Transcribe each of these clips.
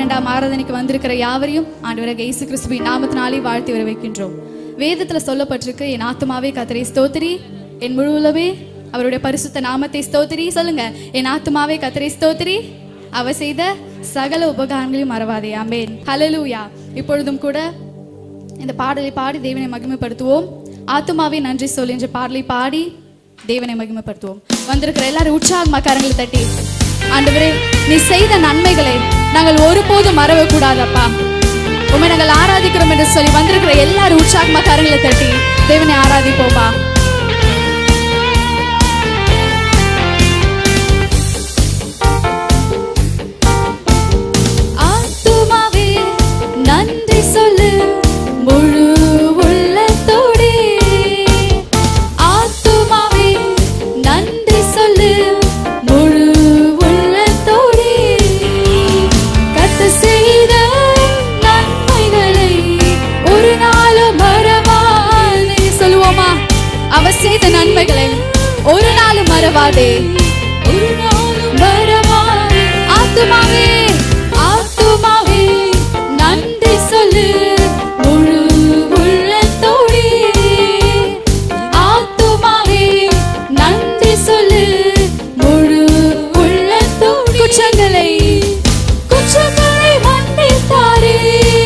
இரண்டாம் ஆராதனைக்கு வந்திருக்கிற யாவரையும் ஆண்டவராக இயேசு கிறிஸ்துவின் நாமத்தினாலே வாழ்த்தி வரவேற்கின்றோம் வேதத்துல சொல்லப்பட்டிருக்கு என் ஆத்துமாவே கத்தரை ஸ்தோத்திரி என் முழு உலவே அவருடைய பரிசுத்த நாமத்தை ஸ்தோத்திரி சொல்லுங்க என் ஆத்துமாவே கத்தரை ஸ்தோத்திரி அவ செய்த சகல உபகாரங்களையும் மறவாதே ஆமென் ஹalleluya இப்பொழுதும் கூட இந்த பாடலை பாடி தேவனை மகிமைப்படுத்துவோம் ஆத்துமாவே நன்றி சொல் என்ற பாடலை பாடி தேவனை மகிமைப்படுத்துவோம் வந்திருக்கிற எல்லாரும் உற்சாகமா கரங்களை தட்டி ஆண்டவரே நீ செய்த நன்மைகளை நாங்கள் ஒருபோதும் மறவ கூடாதப்பா உண்மை நாங்கள் ஆராதிக்கிறோம் என்று சொல்லி வந்திருக்கிற எல்லாரும் உற்சாகமா கரங்களை தட்டி தேவனை ஆராதிப்போமா ஆத்துமாவே நன்றி சொல்லு முழு உள்ளத்தோடே ஆத்துமாவே நன்றி சொல்லு முழு உள்ளத்தோடே கத்த செய்த நன்மைகளை ஒரு நாளும் மறவாதே சொல்லுவோமா அவ செய்த நன்மைகளை ஒரு நாளும் மறவாதே ஒரு நாளும் மறவாதே ஆத்துமாவே ஆத்துமாவே நன்றி சொல்லு முழு உள்ளத்தோடே ஆத்துமாவே நன்றி சொல்லு முழு உள்ளத்தோடு குற்றங்களை குற்றங்களை மன்னித்தாரே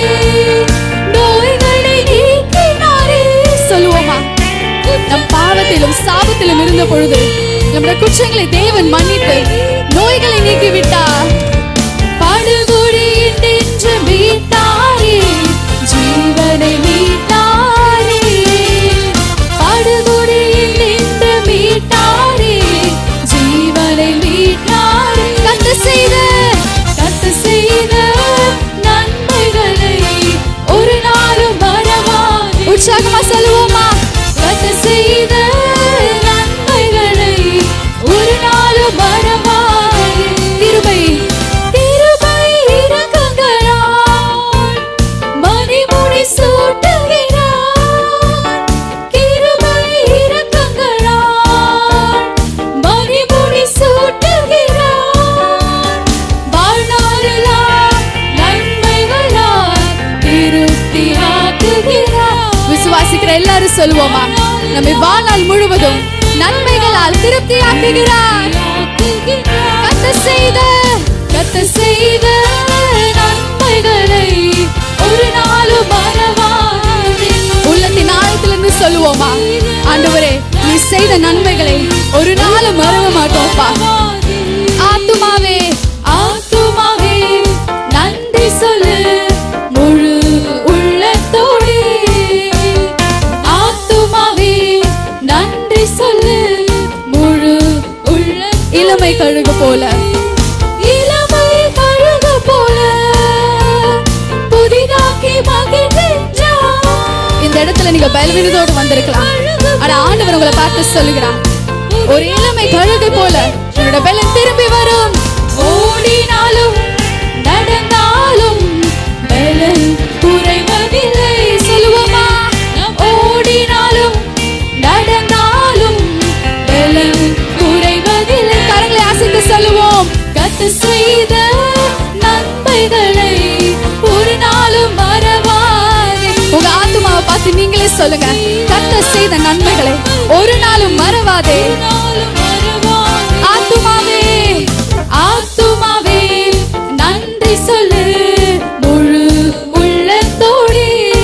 நோய்களை நீக்கினாரே சொல்லுவோமா நம் பாவத்திலும் சாபத்திலும் இருந்த பொழுது நம்முடைய குற்றங்களை தேவன் மன்னித்து நோய்களை நீக்கிவிட்டார் படுகொடியின் நின்று மீட்டாரே ஜீவனை மீட்டாரே படுகொடியில் நின்று மீட்டாரே ஜீவனை மீட்டாரே கத்து செய்த கத்து செய்த நன்மைகளை ஒரு நாளும் மறவாதே உற்சாகமா சொல்லுவோமா கத்து செய்த நன்மைகளை ஒரு நாளும் மறவாதே திருமை திருமை இரக்கங்களால் மணிமுடி சூட்டுகிறார் கிருபை இரக்கங்களால் மணிமுடி சூட்டுகிறார் வாழ்நாளெல்லாம் நன்மைகளால் திருப்தியாக்குகிறார் விசுவாசிக்கிற எல்லாரும் சொல்லுவோமா நம்மை வாழ்நாள் முழுவதும் நன்மைகளால் திருப்தியாக்குகிறார் கத்த செய்த கத்த செய்த நன்மைகளை ஒரு நாளும் மறவாதே உள்ளத்தின் ஆழத்திலிருந்து சொல்லுவோமா ஆண்டவரே நீ செய்த நன்மைகளை ஒரு நாளும் மறவ மாட்டோம்ப்பா ஆத்துமாவே ஆத்துமாவே நன்றி சொல்லு முழு உள்ளத்தோடே ஆத்துமாவே நன்றி சொல்லு முழு உள்ள இளமை கழுகு போல இளமை கழுகு போல புதிதாக்கி மகிழ்கின்றார் இந்த இடத்துல நீங்க பலவீனத்தோடு வந்திருக்கலாம் ஆனா ஆண்டவர் உங்களை பார்த்து சொல்லுகிறார் ஒரு இளமை கழுகு போல உன்னோட பலன் திரும்பி வரும் ஓடினாலும் நடந்தாலும் பலன் குறைவதில்லை சொல்லுவோமா ஓடினாலும் நடந்தாலும் பலன் குறைவதில்லை கரங்களை அசைத்து சொல்லுவோம் கத்து செய்த நன்மைகளை ஒரு நாளும் மறவாதே உங்க ஆத்துமாவை பார்த்து நீங்களே சொல்லுங்க கத்த செய்த நன்மைகளை ஒரு நாளும் மறவாதே ஆத்துமாவே ஆத்துமாவே நன்றி சொல்லு முழு உள்ளத்தோடே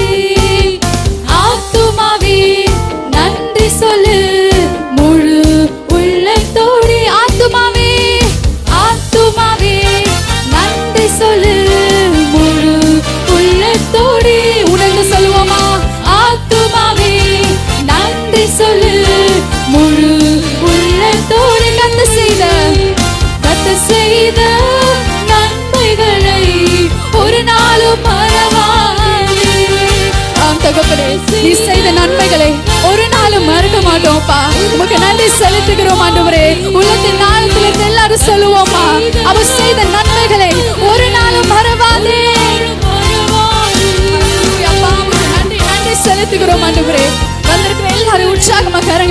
ஆத்துமாவே நன்றி சொல்லு முழு உள்ளத்தோடே ஆத்துமாவே ஆத்துமாவே நன்றி சொல்லு முழு உள்ளத்தோடே உணர்ந்து சொல்லுவோமா ஆத்துமாவே நன்றி சொல்லு முழு உள்ளத்தோடு கத்து செய்த கத்து செய்த நன்மைகளை ஒரு நாளும் மறவாதே ஆம் தகப்பனே நீ செய்த நன்மைகளை ஒரு நாளும் மறக்க மாட்டோம்ப்பா உமக்கு நன்றி செலுத்துகிறோம் ஆண்டவரே உள்ளத்தின் நாளத்தில் இருந்து எல்லாரும் சொல்லுவோமா அவர் செய்த நன்மைகளை ஒரு நாளும் மறவாதே அப்பா, உமக்கு நன்றி நன்றி செலுத்துகிறோம் ஆண்டவரே வந்திருக்கிற எல்லாரும் உற்சாகமா கரங்களை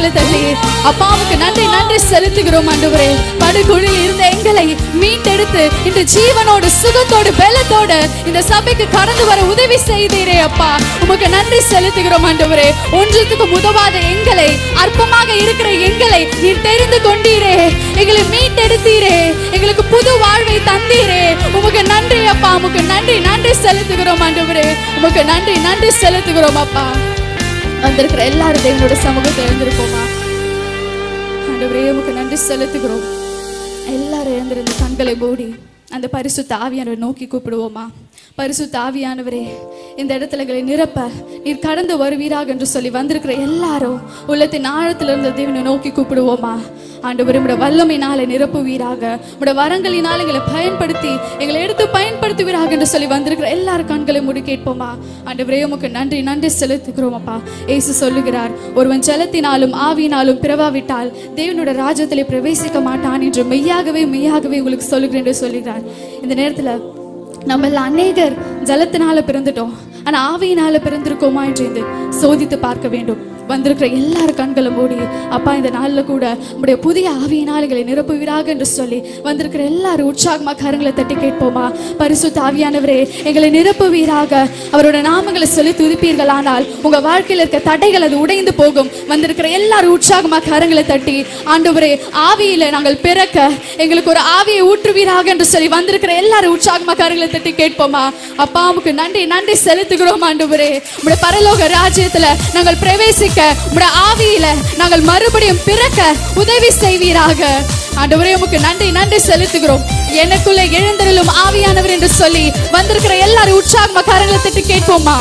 கரங்களை தட்டி அப்பாவுக்கு நன்றி நன்றி செலுத்துகிறோம் ஆண்டவரே படுகுழியில் இருந்த எங்களை மீட்டெடுத்து இந்த ஜீவனோடு சுகத்தோடு பலத்தோடு இந்த சபைக்கு கடந்து வர உதவி செய்தீரே அப்பா உமக்கு நன்றி செலுத்துகிறோம் ஆண்டவரே ஒன்றுத்துக்கும் உதவாத எங்களை அற்பமாக இருக்கிற எங்களை நீர் தெரிந்து கொண்டீரே எங்களை மீட்டெடுத்தீரே எங்களுக்கு புது வாழ்வை தந்தீரே உமக்கு நன்றி அப்பா உமக்கு நன்றி நன்றி செலுத்துகிறோம் ஆண்டவரே உமக்கு நன்றி நன்றி செலுத்துகிறோம் அப்பா வந்திருக்கிற எல்லாரும் தேவனோட சமூகத்தை எழுந்திருப்போமா ஆண்டவரே உமக்கு நன்றி செலுத்துகிறோம் எல்லாரும் எழுந்திருந்த கண்களை மூடி அந்த பரிசுத்த ஆவியானவரை நோக்கி கூப்பிடுவோமா பரிசுத்த ஆவியானவரே இந்த இடத்துல எங்களை நிரப்ப நீர் கடந்து வருவீராக என்று சொல்லி வந்திருக்கிற எல்லாரும் உள்ளத்தின் ஆழத்துல இருந்த தேவனை நோக்கி கூப்பிடுவோமா ஆண்டவர் உடைய வல்லமையினால நிரப்புவீராக உடைய வரங்களினால் எங்களை பயன்படுத்தி எங்களை எடுத்து பயன்படுத்துவீராக என்று சொல்லி வந்திருக்கிற எல்லாரும் கண்களை மூடி கேட்போமா ஆண்டவரே உமக்கு நன்றி நன்றி செலுத்துகிறோம் அப்பா ஏசு சொல்லுகிறார் ஒருவன் ஜலத்தினாலும் ஆவியினாலும் பிறவாவிட்டால் தேவனுடைய ராஜ்யத்திலே பிரவேசிக்க மாட்டான் என்று மெய்யாகவே மெய்யாகவே உங்களுக்கு சொல்லுகிறேன் என்று சொல்லுகிறார் இந்த நேரத்துல நம்மள அநேகர் ஜலத்தினால பிறந்துட்டோம் ஆனா ஆவியினால பிறந்திருக்கோமா என்று இந்த சோதித்து பார்க்க வேண்டும் வந்திருக்கிற எல்லாரும் கண்களும் மூடி அப்பா இந்த நாள்ல கூட உடைய புதிய ஆவியினால் எங்களை நிரப்புவீராக என்று சொல்லி வந்திருக்கிற எல்லாரும் உற்சாகமா கரங்களை தட்டி கேட்போமா பரிசுத்த ஆவியானவரே எங்களை நிரப்புவீராக அவரோட நாமங்களை சொல்லி துதிப்பீர்கள் ஆனால் உங்க வாழ்க்கையில இருக்க தடைகள் அது உடைந்து போகும் வந்திருக்கிற எல்லாரும் உற்சாகமா கரங்களை தட்டி ஆண்டவரே ஆவியில நாங்கள் பிறக்க எங்களுக்கு ஒரு ஆவியை ஊற்றுவீராக என்று சொல்லி வந்திருக்கிற எல்லாரும் உற்சாகமா கரங்களை தட்டி கேட்போமா அப்பா உமக்கு நன்றி நன்றி செலுத்துகிறோம் ஆண்டவரே உடைய பரலோக ராஜ்யத்துல நாங்கள் பிரவேசிக்க உடைய ஆவியில நாங்கள் மறுபடியும் பிறக்க உதவி செய்வீராக ஆண்டவரே உமக்கு நன்றி நன்றி செலுத்துகிறோம் எனக்குள்ள எழுந்தருளும் ஆவியானவர் என்று சொல்லி வந்திருக்கிற எல்லாரும் உற்சாகமா கரங்களை தட்டி கேட்போமா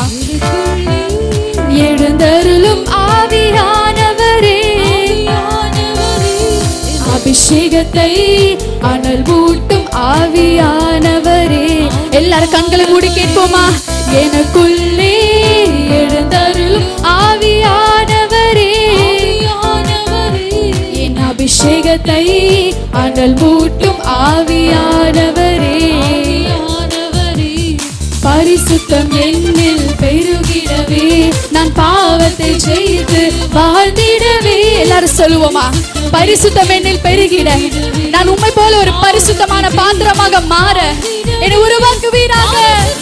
எழுந்தருளும் ஆவியானவரே அபிஷேகத்தை அனல் ஊட்டும் ஆவியானவரே எல்லாரும் கண்களை மூடி கேட்போமா எனக்குள்ளே எழுந்தருளும் ஆவியானவரே என் அபிஷேகத்தை அனல் மூட்டும் ஆவியானவரே பரிசுத்தம் என்னில் பெருகிடவே நான் பாவத்தை செய்து வாழ்ந்திடவே எல்லாரும் சொல்லுவோமா பரிசுத்தம் என்னில் பெருகிட நான் உண்மை போல ஒரு பரிசுத்தமான பாத்திரமாக மாற என்னை உருவாக்குவீராக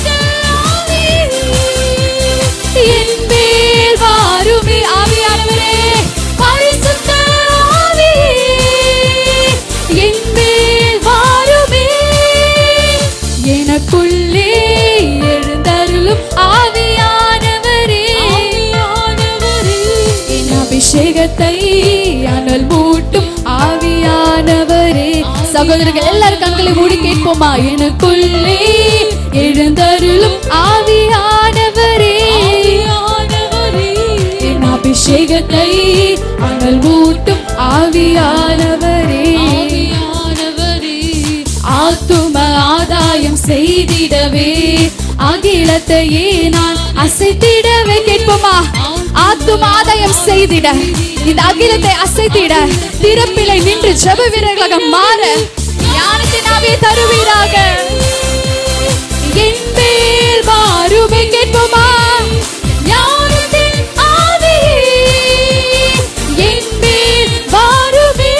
என் மேல் வாருமே ஆவியானவரே பரிசுத்த ஆவியே என் மேல் வாருமே எனக்குள்ளே எழுந்தருளும் ஆவியானவரே என் அபிஷேகத்தை அனல் மூட்டும் ஆவியானவரே சகோதரர்கள் எல்லாரும் கண்களை மூடி கேட்போமா எனக்குள்ளே எழுந்தருளும் ஆவியானவரே என் அபிஷேகத்தை அனல் மூட்டும் ஆவியானவரே ஆத்தும ஆதாயம் செய்திடவே அகிலத்தையே நான் அசைத்திடவே கேட்போமா ஆத்தும ஆதாயம் செய்திட இந்த அகிலத்தை அசைத்திட திறப்பிலை நின்று ஜெப வீரர்களாக மாற ஞானத்தின் ஆவியை தருவீராக என் மேல் வாருமே கேட்போமா ஞானத்தின் ஆவியே என் மேல் வாருமே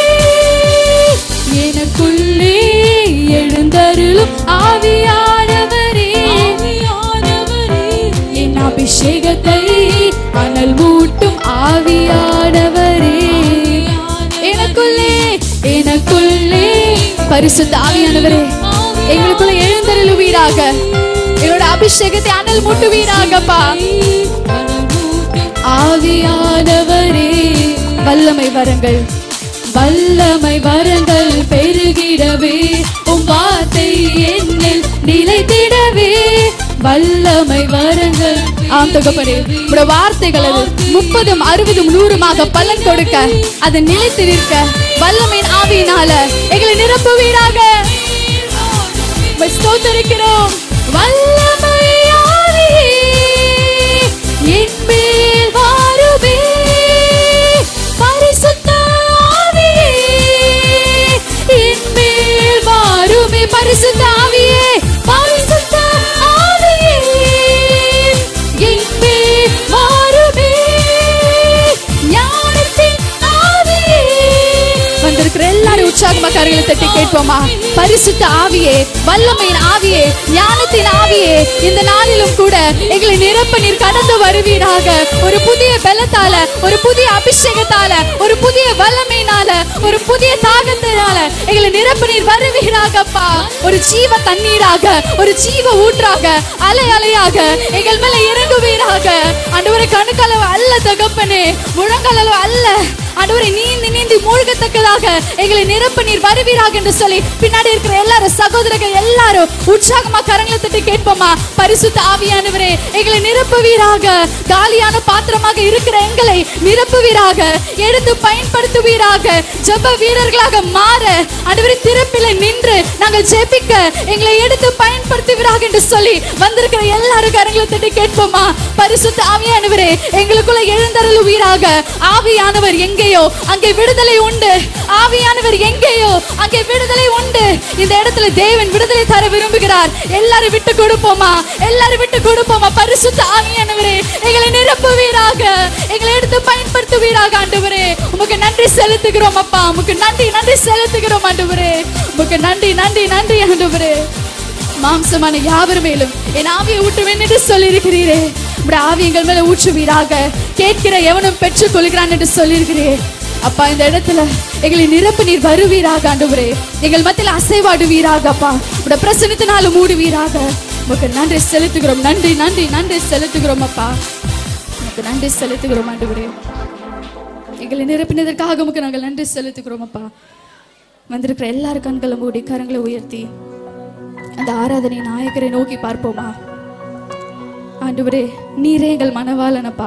எனக்குள்ளே எழுந்தருளும் ஆவியானவரே என் அபிஷேகத்தை அனல் மூட்டும் ஆவியானவரே எனக்குள்ளே எனக்குள்ளே பரிசுத்த ஆவியானவரே எங்களுக்குள்ள எழுந்தருளுவீராக எங்களோட அபிஷேகத்தை அனல் மூட்டுவீராகப்பா ஆவியானவரே வல்லமை வரங்கள் வல்லமை வரங்கள் பெருகிடவே உம் வார்த்தை என்னில் நிலைத்திடவே வல்லமை வரங்கள் ஆம் தகப்பனே உடைய வார்த்தைகள் அது முப்பதும் அறுபதும் நூறுமாக பலன் கொடுக்க அது நிலைத்திருக்க வல்லமையின் ஆவியினால எங்களை நிரப்புவீராக உம்மை ஸ்தோத்தரிக்கிறோம் வல்லமை ஆவியே என் மேல் வாருமே பரிசுத்த ஆவியே என் மேல் வாருமே பரிசுத்த ஆவியே பரிசுத்த ஆவியே என் மேல் வாருமே ஞானத்தின் கேட்போமா பரிசுத்த ஆவியே வல்லமையின் ஆவியே ஞானத்தின் ஆவியே இந்த நாளிலும் கூட எங்களை நிரப்ப நீர் கடந்து வருவீராக ஒரு புதிய பலத்தால ஒரு புதிய அபிஷேகத்தால ஒரு புதிய வல்லமையினால ஒரு புதிய தாகத்தினால எங்களை நிரப்ப நீர் வருவீராகப்பா ஒரு ஜீவ தண்ணீராக ஒரு ஜீவ ஊற்றாக அலை அலையாக எங்கள் மேல இறங்குவீராக ஆண்டவரை கணுக்களவு அல்ல தகப்பனே முழங்காலளவு அல்ல ஆண்டவரை நீந்தி நீந்தி மூழ்கத்தக்கதாக எங்களை நிரப்ப நீர் வருவீராக என்று சொல்லி பின்னாடி இருக்கிற எல்லாரும் சகோதரர்கள் எல்லாரும் உற்சாகமா கரங்களை தட்டி கேட்போமா பரிசுத்த ஆவியானவரே எங்களை நிரப்புவீராக காலியான பாத்திரமாக இருக்கிற எங்களை நிரப்புவீராக எடுத்து பயன்படுத்துவீராக ஜெப வீரர்களாக மாற ஆண்டவரை திறப்பில நின்று நாங்கள் ஜெபிக்க எங்களை எடுத்து பயன்படுத்துவீராக என்று சொல்லி வந்திருக்கிற எல்லாரும் கரங்களை தட்டி கேட்போமா பரிசுத்த ஆவியானவரே எங்களுக்குள்ள எழுந்தருளுவீராக ஆவியானவர் எங்கேயோ அங்கே விடுதலை உண்டு ஆவியானவர் எங்கேயோ அங்கே விடுதலை உண்டு இந்த இடத்துல தேவன் விடுதலை தர விரும்புகிறார் எல்லாரும் விட்டு கொடுப்போமா எல்லாரும் விட்டு கொடுப்போமா பரிசுத்த ஆவியானவரே எங்களை நிரப்புவீராக எங்களை எடுத்து பயன்படுத்துவீராக ஆண்டவரே உமக்கு நன்றி செலுத்துகிறோம் அப்பா உமக்கு நன்றி நன்றி செலுத்துகிறோம் ஆண்டவரே உமக்கு நன்றி நன்றி நன்றி ஆண்டவரே மாம்சமான யாவர் மேலும் என் ஆவியை ஊட்டுவேன் என்று சொல்லியிருக்கிறீரே உடைய ஆவி எங்கள் மேல ஊற்றுவீராக கேட்கிற எவனும் பெற்றுக் கொள்கிறான் என்று சொல்லியிருக்கிறீர் அப்பா இந்த இடத்துல எங்களை நிரப்பு நீர் வருவீராக ஆண்டவரே எங்கள் மத்தியில் அசைவாடுவீராக அப்பா உடைய பிரசனத்தினால மூடுவீராக உமக்கு நன்றி செலுத்துகிறோம் நன்றி நன்றி நன்றி செலுத்துகிறோம் அப்பா உமக்கு நன்றி செலுத்துகிறோம் ஆண்டவரே எங்களை நிரப்பினதற்காக உமக்கு நாங்கள் நன்றி செலுத்துகிறோம் அப்பா வந்திருக்கிற எல்லார் கண்களை மூடி கரங்களை உயர்த்தி அந்த ஆராதனை நாயகரை நோக்கி பார்ப்போமா ஆண்டவரே நீரே எங்கள் மனவாளனப்பா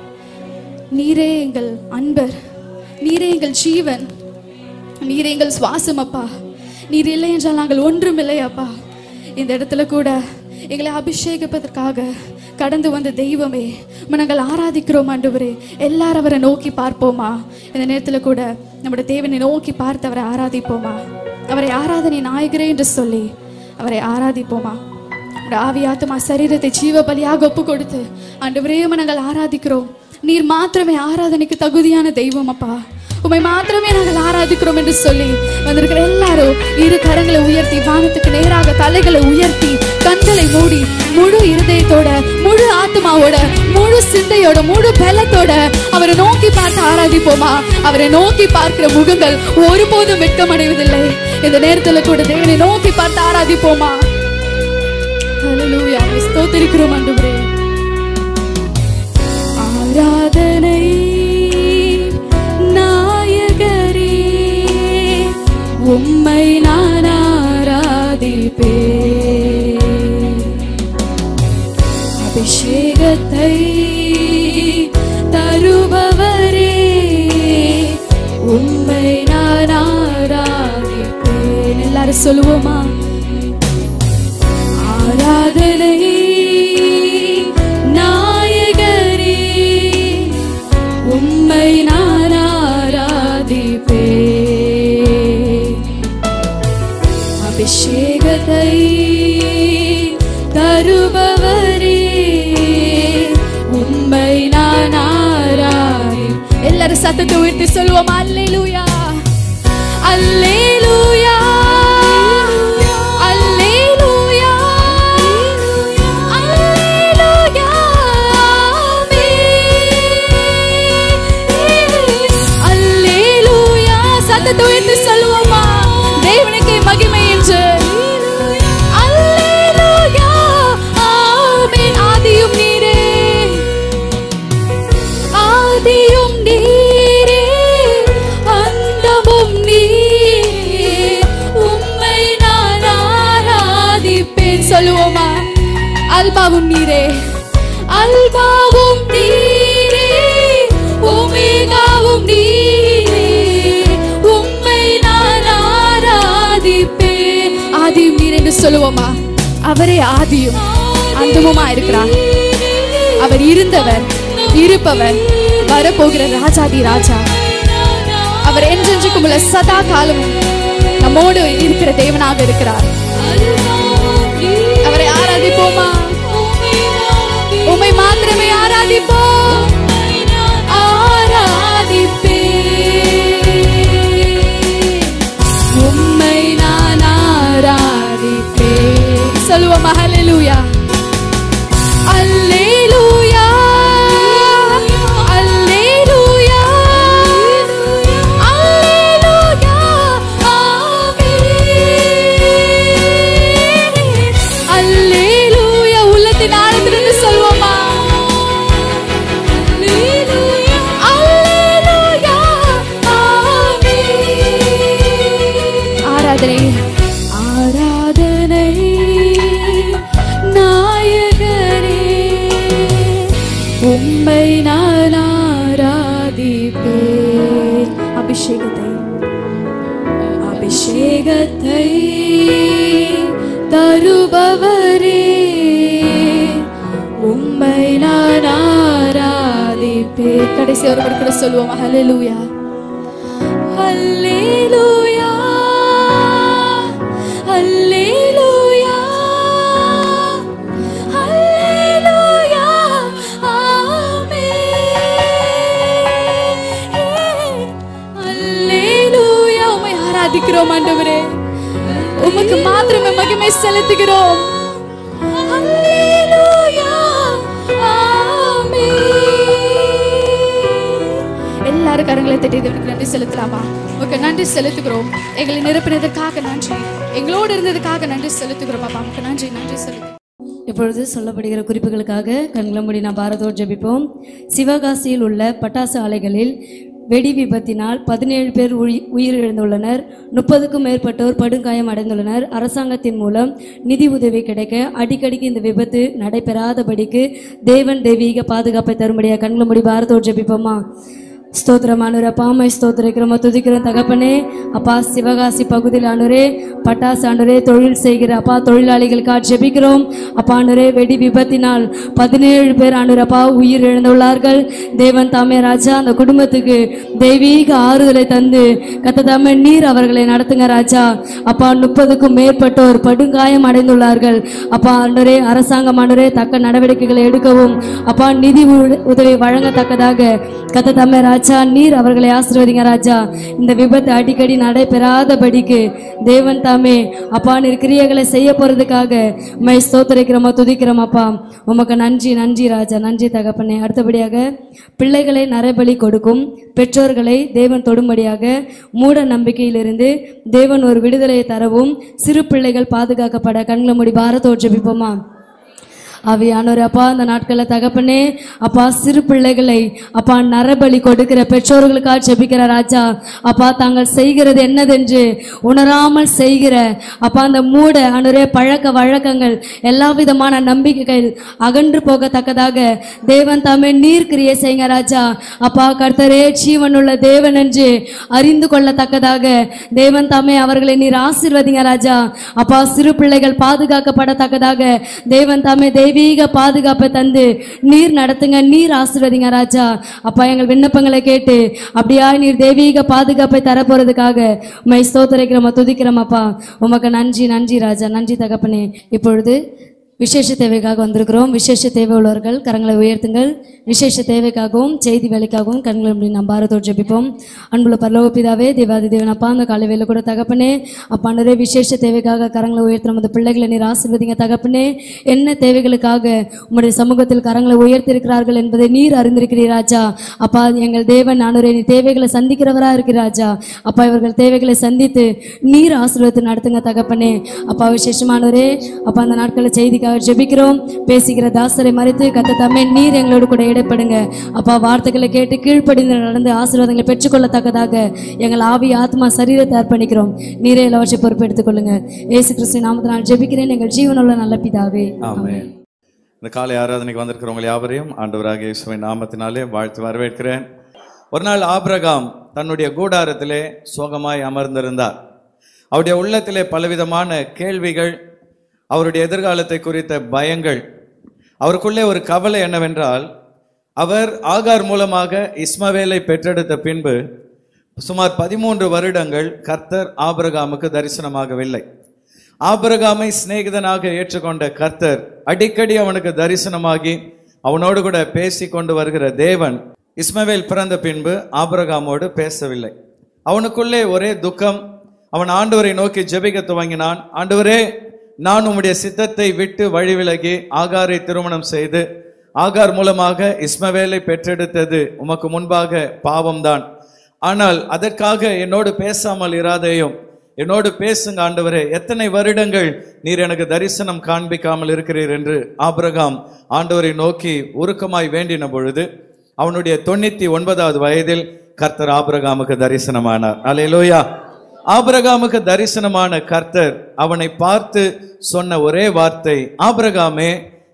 நீரே எங்கள் அன்பர் நீரே எங்கள் ஜீவன் நீரே எங்கள் சுவாசம் அப்பா நீர் இல்லை என்றால் நாங்கள் ஒன்றும் இல்லையாப்பா இந்த இடத்துல கூட எங்களை அபிஷேகிப்பதற்காக கடந்து வந்த தெய்வமே உம்மை நாங்கள் ஆராதிக்கிறோம் ஆண்டவரே எல்லாரும் அவரை நோக்கி பார்ப்போமா இந்த நேரத்தில் கூட நம்முடைய தேவனை நோக்கி பார்த்து அவரை ஆராதிப்போமா அவரை ஆராதனை நாயகரே என்று சொல்லி அவரை ஆராதிப்போமா உம்முடைய ஆவி ஆத்துமா சரீரத்தை ஜீவ பலியாக ஒப்பு கொடுத்து ஆண்டவரே உம்மை நாங்கள் ஆராதிக்கிறோம் நீர் மாத்திரமே ஆராதனைக்கு தகுதியான தெய்வம் அப்பா உம்மை மாத்திரமே நாங்கள் ஆராதிக்கிறோம் என்று சொல்லி வந்திருக்கிற எல்லாரும் இரு கரங்களை உயர்த்தி வானத்துக்கு நேராக தலைகளை உயர்த்தி கண்களை மூடி முழு இருதயத்தோட முழு ஆத்மாவோட முழு சிந்தையோட முழு பலத்தோட அவரை நோக்கி பார்த்து ஆராதிப்போமா அவரை நோக்கி பார்க்கிற முகங்கள் ஒருபோதும் வெட்கமடைவதில்லை இந்த நேரத்துல கூட தேவனை நோக்கி பார்த்து ஆராதிப்போமா ஹalleluya ஸ்தோத்திரிக்கிறோம் ஆண்டவரே ஆராதனை நாயகரே உம்மை நான் ஆராதிப்பே அபிஷேகத்தை தருபவரே உம்மை நான் ஆராதிப்பேன் எல்லாரும் சொல்லுவோமா ஆராதனை நாயகரே உம்மை நான் ஆராதிப்பே அபிஷேகத்தை தருபவரே உம்மை நான் ஆராதி எல்லாரும் சத்தத்தை உயர்த்தி சொல்லுவோம் அல்லேலூயா அல்லேலூயா அல்லேலூயா அல்லேலூயா ஆமென். அல்லேலூயா சத்தத்தை உயர்த்தி சொல்லுவோமா தேவனுக்கே மகிமை என்று அல்லேலூயா ஆமென் ஆதியும் நீரே ஆதியும் நீரே அந்தமும் நீரே உம்மை நான் ஆராதிப்பேன் சொல்லுவோமா அல்பாவும் நீரே அல்பாவும் நீரே ஒமேகாவும் நீரே உம்மை நான் ஆராதிப்பேன் ஆதியும் நீர் என்று சொல்லுவோமா அவரே ஆதியும் அந்தமுமா இருக்கிறார் அவர் இருந்தவர் இருப்பவர் வரப்போகிற ராஜாதி ராஜா அவர் என்றென்றைக்கும் உள்ள சதா காலமும் நம்மோடு இருக்கிற தேவனாக இருக்கிறார் அவரை ஆராதிப்போமா உம்மை மாத்திரமே ஆராதிப்போம் ஆராதிப்பே உம்மை உம்மை நான் ஆராதிப்பேன் அபிஷேகத்தை அபிஷேகத்தை தருபவரே உம்மை நான் ஆராதிப்பேன் கடைசி ஒரு கூட சொல்லுவோம் ஹalleluya ஹalleluya ஹalleluya ஹalleluya ஆமென் ஹalleluya உம்மை ஆராதிக்கிறோம் ஆண்டவரே உமக்கு மாத்திரமே மகிமை செலுத்துகிறோம் ஹalleluya ஆமென் எல்லாரும் கரங்களை தட்டி தேவனுக்கு நன்றி செலுத்தலாமா உமக்கு நன்றி செலுத்துகிறோம் எங்களை நிரப்பினதற்காக நன்றி எங்களோடு இருந்ததுக்காக நன்றி செலுத்துகிறோம் அப்பா உமக்கு நன்றி நன்றி செலுத்து இப்பொழுது சொல்லப்படுகிற குறிப்புகளுக்காக கண்களை மூடி நாம் பாரதோடு ஜெபிப்போம் சிவகாசியில் உள்ள பட்டாசு ஆலைகளில் வெடி விபத்தினால் பதினேழு பேர் உயி- உயிரிழந்துள்ளனர் முப்பதுக்கும் மேற்பட்டோர் படுகாயம் அடைந்துள்ளனர் அரசாங்கத்தின் மூலம் நிதி உதவி கிடைக்க அடிக்கடிக்கு இந்த விபத்து நடைபெறாதபடிக்கு தேவன் தெய்வீக பாதுகாப்பை தரும்படியாக கண்களை மூடி பாரதோடு ஜெபிப்போமா ஸ்தோத்திரமானவர் அப்பா அம்மை ஸ்தோத்திரிக்கிறோம் துதிக்கிறோம் தகப்பனே அப்பா சிவகாசி பகுதியில் ஆண்டுரே பட்டாசு ஆண்டுரே தொழில் செய்கிற அப்பா தொழிலாளிகளுக்காக ஜெபிக்கிறோம் அப்பா ஆண்டுரே வெடி விபத்தினால் பதினேழு பேர் ஆண்டுர் அப்பா உயிர் இழந்துள்ளார்கள் தேவன் தாமே ராஜா அந்த குடும்பத்துக்கு தெய்வீக ஆறுதலை தந்து கத்த தாமே நீர் அவர்களை நடத்துங்க ராஜா அப்பா முப்பதுக்கும் மேற்பட்டோர் படுகாயம் அடைந்துள்ளார்கள் அப்பா ஆண்டரே அரசாங்கம் ஆண்டரே தக்க நடவடிக்கைகளை எடுக்கவும் அப்பா நிதி உ- உதவி வழங்கத்தக்கதாக கத்த தம்மை ராஜா நீர் அவர்களை ஆசீர்வதிங்க ராஜா இந்த விபத்து அடிக்கடி நடைபெறாதபடிக்கு தேவன் தாமே அப்பா நீர் கிரியைகளை செய்ய போறதுக்காக மை ஸ்தோத்தரிக்கிறோமா துதிக்கிறோம் அப்பா உமக்கு நன்றி நன்றி ராஜா நன்றி தகப்பனே அடுத்தபடியாக பிள்ளைகளை நரபலி கொடுக்கும் பெற்றோர்களை தேவன் தொடும்படியாக மூட நம்பிக்கையிலிருந்து தேவன் ஒரு விடுதலையை தரவும் சிறு பிள்ளைகள் பாதுகாக்கப்பட கண்களை மூடி பாரத்தோடு ஜெபிப்போமா ஆவியானவர் அப்பா அந்த நாட்களில் தகப்பனே அப்பா சிறு பிள்ளைகளை அப்பா நரபலி கொடுக்கிற பெற்றோர்களுக்காக ஜெபிக்கிற ராஜா அப்பா தாங்கள் செய்கிறது என்னதென்று உணராமல் செய்கிற அப்பா அந்த மூட அனுரே பழக்க வழக்கங்கள் எல்லா விதமான நம்பிக்கைகள் அகன்று போகத்தக்கதாக தேவன் தாமே நீர் கிரியை செய்யுங்க ராஜா அப்பா கர்த்தரே ஜீவனுள்ள தேவன் என்று அறிந்து கொள்ளத்தக்கதாக தேவன் தாமே அவர்களை நீர் ஆசீர்வதிங்க ராஜா அப்பா சிறு பிள்ளைகள் பாதுகாக்கப்படத்தக்கதாக தேவன் தாமே தெய்வீக பாதுகாப்பை தந்து நீர் நடத்துங்க நீர் ஆசீர்வதிங்க ராஜா அப்பா எங்கள் விண்ணப்பங்களை கேட்டு அப்படியா நீர் தெய்வீக பாதுகாப்பை தர போறதுக்காக உமை ஸ்தோத்தரிக்கிறோம் துதிக்கிறோம் அப்பா உமக்கு நன்றி நன்றி ராஜா நன்றி தகப்பனே இப்பொழுது விசேஷ தேவைக்காக வந்திருக்கிறோம் விசேஷ தேவை உள்ளவர்கள் கரங்களை உயர்த்துங்கள் விசேஷ தேவைக்காகவும் செய்தி வேலைக்காகவும் கண்களை மூடி நாம் பாரதோடு ஜெபிப்போம் அன்புள்ள பரலோக பிதாவே தேவாதி தேவன் அப்பா அந்த காலை வேலை கூட தகப்பனே அப்பா நிறைய விசேஷ தேவைக்காக கரங்களை உயர்த்தும் அந்த பிள்ளைகளை நீர் ஆசீர்வதிங்க தகப்பனே என்ன தேவைகளுக்காக உம்முடைய சமூகத்தில் கரங்களை உயர்த்திருக்கிறார்கள் என்பதை நீர் அறிந்திருக்கிறீர் ராஜா அப்பா எங்கள் தேவன் நானுரை நீ தேவைகளை சந்திக்கிறவரா இருக்கிற ராஜா அப்பா இவர்கள் தேவைகளை சந்தித்து நீர் ஆசீர்வதித்து நடத்துங்க தகப்பனே அப்பா விசேஷமானவரே அப்பா அந்த நாட்களில் செய்திக்காக ஜெபிக்கிறோம் பேசுகிற தாசரை மறைத்து கத்த தம்மே நீர் எங்களோடு கூட இடைப்படுங்க அப்பா வார்த்தைகளை கேட்டு கீழ்ப்படிந்து நடந்து ஆசீர்வாதங்களை பெற்றுக்கொள்ளத்தக்கதாக எங்கள் ஆவி ஆத்மா சரீரத்தை அர்ப்பணிக்கிறோம் நீரே எல்லாவற்றை பொறுப்பெடுத்துக் கொள்ளுங்க ஏசு கிறிஸ்து நாமத்தினால் ஜெபிக்கிறேன் எங்கள் ஜீவனுள்ள நல்ல பிதாவே ஆமென் இந்த காலை ஆராதனைக்கு வந்திருக்கிறவங்க யாவரையும் ஆண்டவராக இயேசுவின் நாமத்தினாலே வாழ்த்து வரவேற்கிறேன் ஒரு நாள் ஆபிரகாம் தன்னுடைய கூடாரத்திலே சோகமாய் அமர்ந்திருந்தார் அவருடைய உள்ளத்திலே பலவிதமான கேள்விகள் அவருடைய எதிர்காலத்தை குறித்த பயங்கள் அவருக்குள்ளே ஒரு கவலை என்னவென்றால் அவர் ஆகார் மூலமாக இஸ்மவேலை பெற்றெடுத்த பின்பு சுமார் பதிமூன்று வருடங்கள் கர்த்தர் ஆபிரகாமுக்கு தரிசனமாகவில்லை ஆபிரகாமை சிநேகிதனாக ஏற்றுக்கொண்ட கர்த்தர் அடிக்கடி அவனுக்கு தரிசனமாகி அவனோடு கூட பேசி கொண்டு வருகிற தேவன் இஸ்மவேல் பிறந்த பின்பு ஆபிரகாமோடு பேசவில்லை அவனுக்குள்ளே ஒரே துக்கம் அவன் ஆண்டவரை நோக்கி ஜெபிக்க துவங்கினான் ஆண்டவரே நான் உம்முடைய சித்தத்தை விட்டு வழி விலகி ஆகாரை திருமணம் செய்து ஆகார் மூலமாக இஸ்மவேலை பெற்றெடுத்தது உமக்கு முன்பாக பாவம்தான் ஆனால் அதற்காக என்னோடு பேசாமல் இராதேயும் என்னோடு பேசுங்க ஆண்டவரே எத்தனை வருடங்கள் நீர் எனக்கு தரிசனம் காண்பிக்காமல் இருக்கிறீர் என்று ஆபிரகாம் ஆண்டவரை நோக்கி உருக்கமாய் வேண்டின பொழுது அவனுடைய தொண்ணூத்தி ஒன்பதாவது வயதில் கர்த்தர் ஆபிரகாமுக்கு தரிசனமானார் அல்லேலூயா ஆபிரகாமுக்கு தரிசனமான கர்த்தர் அவனை பார்த்து சொன்ன ஒரே வார்த்தை ஆபிரகாமே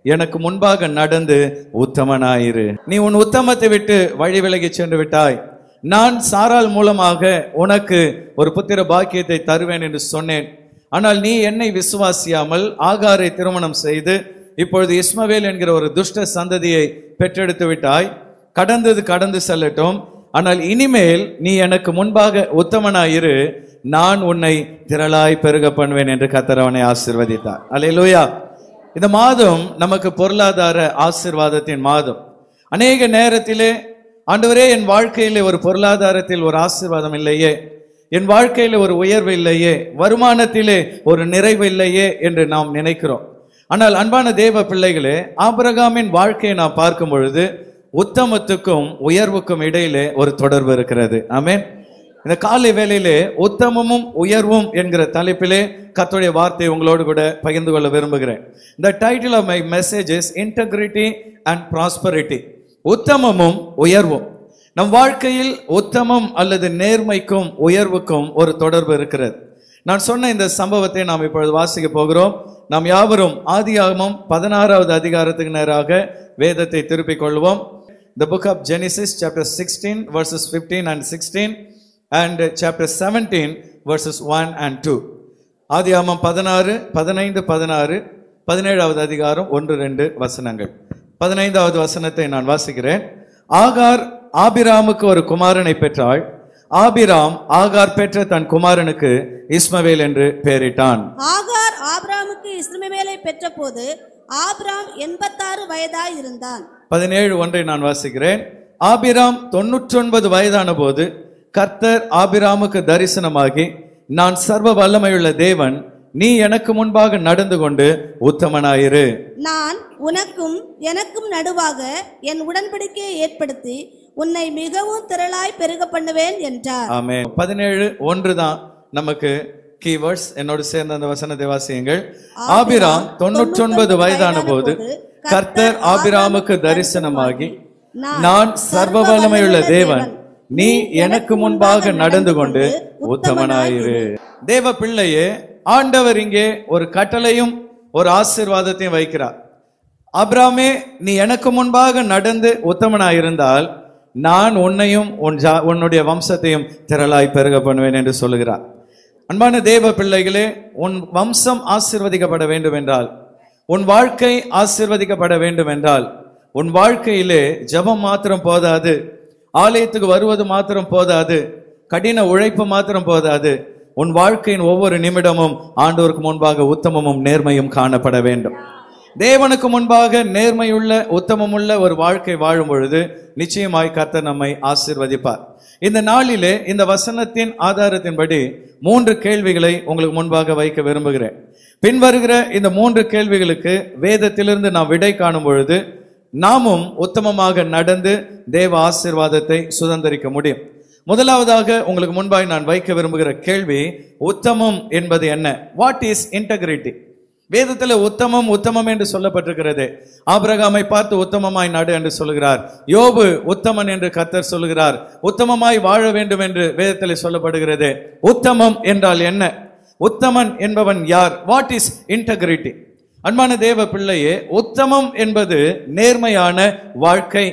எனக்கு முன்பாக நடந்து உத்தமனாயிரு நீ உன் உத்தமத்தை விட்டு வழி விலகி சென்று விட்டாய் நான் சாரால் மூலமாக உனக்கு ஒரு புத்திர பாக்கியத்தை தருவேன் என்று சொன்னேன் ஆனால் நீ என்னை விசுவாசியாமல் ஆகாரை திருமணம் செய்து இப்பொழுது இஸ்மவேல் என்கிற ஒரு துஷ்ட சந்ததியை பெற்றெடுத்து விட்டாய் கடந்தது கடந்து செல்லட்டும் ஆனால் இனிமேல் நீ எனக்கு முன்பாக உத்தமனாயிரு நான் உன்னை திரளாய் பெருக பண்ணுவேன் என்று கர்த்தர் அவனை ஆசீர்வதித்தார் அல்லேலூயா இந்த மாதம் நமக்கு பொருளாதார ஆசீர்வாதத்தின் மாதம் அநேக நேரத்திலே ஆண்டவரே என் வாழ்க்கையிலே ஒரு பொருளாதாரத்தில் ஒரு ஆசீர்வாதம் இல்லையே என் வாழ்க்கையில ஒரு உயர்வு இல்லையே வருமானத்திலே ஒரு நிறைவு இல்லையே என்று நாம் நினைக்கிறோம் ஆனால் அன்பான தேவ பிள்ளைகளே ஆபிரகாமின் வாழ்க்கையை நாம் பார்க்கும் பொழுது உத்தமத்துக்கும் உயர்வுக்கும் இடையிலே ஒரு தொடர்பு இருக்கிறது ஆமென் இந்த காலை வேளையிலே உத்தமமும் உயர்வும் என்கிற தலைப்பிலே கர்த்தருடைய வார்த்தை உங்களோடு கூட பகிர்ந்து கொள்ள விரும்புகிறேன் the title of my message is integrity and prosperity உத்தமமும் உயர்வும் நம் வாழ்க்கையில் உத்தமம் அல்லது நேர்மைக்கும் உயர்வுக்கும் ஒரு தொடர்பு இருக்கிறது நான் சொன்ன இந்த சம்பவத்தை நாம் இப்பொழுது வாசிக்க போகிறோம் நாம் யாவரும் ஆதியாகமம் பதினாறாவது அதிகாரத்துக்கு நேராக வேதத்தை திருப்பிக் கொள்வோம் the book of genesis chapter 16 verses 15 and 16 and chapter 17 verses 1 and 2 ஆதியாகமம் பதினாறு பதினைந்து பதினாறு பதினேழாவது அதிகாரம் ஒன்று ரெண்டு வசனங்கள் பதினைந்தாவது வசனத்தை நான் வாசிக்கிறேன் ஆகார் ஆபிராமுக்கு ஒரு குமாரனை பெற்றாள் ஆபிராம் ஆகார் பெற்ற தன் குமாரனுக்கு இஸ்மவேல் என்று பெயரிட்டான் ஆகார் ஆபிராமுக்கு இஸ்மவேலை பெற்றபோது ஆபிராம் எண்பத்தாறு வயதாய் இருந்தான் பதினேழு ஒன்றை நான் வாசிக்கிறேன் ஆபிராம் தொன்னூற்றொன்பது வயதான போது கர்த்தர் ஆபிராமுக்கு தரிசனமாகி நான் சர்வ வல்லமையுள்ள தேவன் நீ எனக்கு முன்பாக நடந்து கொண்டு உத்தமனாயிரு நான் உனக்கும் எனக்கும் நடுவாக என் உடன்படிக்கையை ஏற்படுத்தி உன்னை மிகவும் திரளாய் பெருக பண்ணுவேன் என்றார் ஆமென் பதினேழு ஒன்று தான் நமக்கு கீவேர்ட்ஸ் என்னோடு சேர்ந்த அந்த வசனத்தை வாசியுங்கள் ஆபிராம் தொன்னூற்றொன்பது வயதான போது கர்த்தர் ஆபிராமுக்கு தரிசனமாகி நான் சர்வ வல்லமையுள்ள தேவன் நீ எனக்கு முன்பாக நடந்து கொண்டு உத்தமனாயிரு தேவ பிள்ளையே ஆண்டவர் இங்கே ஒரு கட்டளையும் ஒரு ஆசீர்வாதத்தையும் வைக்கிறார் ஆபிராமே நீ எனக்கு முன்பாக நடந்து உத்தமனாயிருந்தால் நான் உன்னையும் உன் ஜா உன்னுடைய வம்சத்தையும் திரளாய் பெருக பண்ணுவேன் என்று சொல்லுகிறார் அன்பான தேவ பிள்ளைகளே உன் வம்சம் ஆசீர்வதிக்கப்பட வேண்டும் என்றால் உன் வாழ்க்கை ஆசீர்வதிக்கப்பட வேண்டும் என்றால் உன் வாழ்க்கையிலே ஜெபம் மாத்திரம் போதாது ஆலயத்துக்கு வருவது மாத்திரம் போதாது கடின உழைப்பு மாத்திரம் போதாது உன் வாழ்க்கையின் ஒவ்வொரு நிமிடமும் ஆண்டோருக்கு முன்பாக உத்தமமும் நேர்மையும் காணப்பட வேண்டும் தேவனுக்கு முன்பாக நேர்மையுள்ள உத்தமமுள்ள ஒரு வாழ்க்கை வாழும் பொழுது நிச்சயமாய் கர்த்தர் நம்மை ஆசீர்வதிப்பார் இந்த நாளிலே இந்த வசனத்தின் ஆதாரத்தின்படி மூன்று கேள்விகளை உங்களுக்கு முன்பாக வைக்க விரும்புகிறேன் பின்வருகிற இந்த மூன்று கேள்விகளுக்கு வேதத்திலிருந்து நாம் விடை காணும் பொழுது நாமும் உத்தமமாக நடந்து தேவ ஆசீர்வாதத்தை சுதந்திரிக்க முடியும் முதலாவதாக உங்களுக்கு முன்பாய் நான் வைக்க விரும்புகிற கேள்வி உத்தமம் என்பது என்ன வாட் இஸ் இன்டெகிரிட்டி வேதத்துல உத்தமம் உத்தமம் என்று சொல்லப்பட்டிருக்கிறது ஆபிரகாமை பார்த்து உத்தமமாய் நடு என்று சொல்கிறார் யோபு உத்தமன் என்று கர்த்தர் சொல்கிறார் உத்தமமாய் வாழ வேண்டும் என்று வேதத்தில் சொல்லப்படுகிறது உத்தமம் என்றால் என்ன உத்தமன் என்பவன் யார் வாட் இஸ் இன்டெகிரிட்டி அன்பான தேவ பிள்ளையே உத்தமம் என்பது நேர்மையான வாழ்க்கை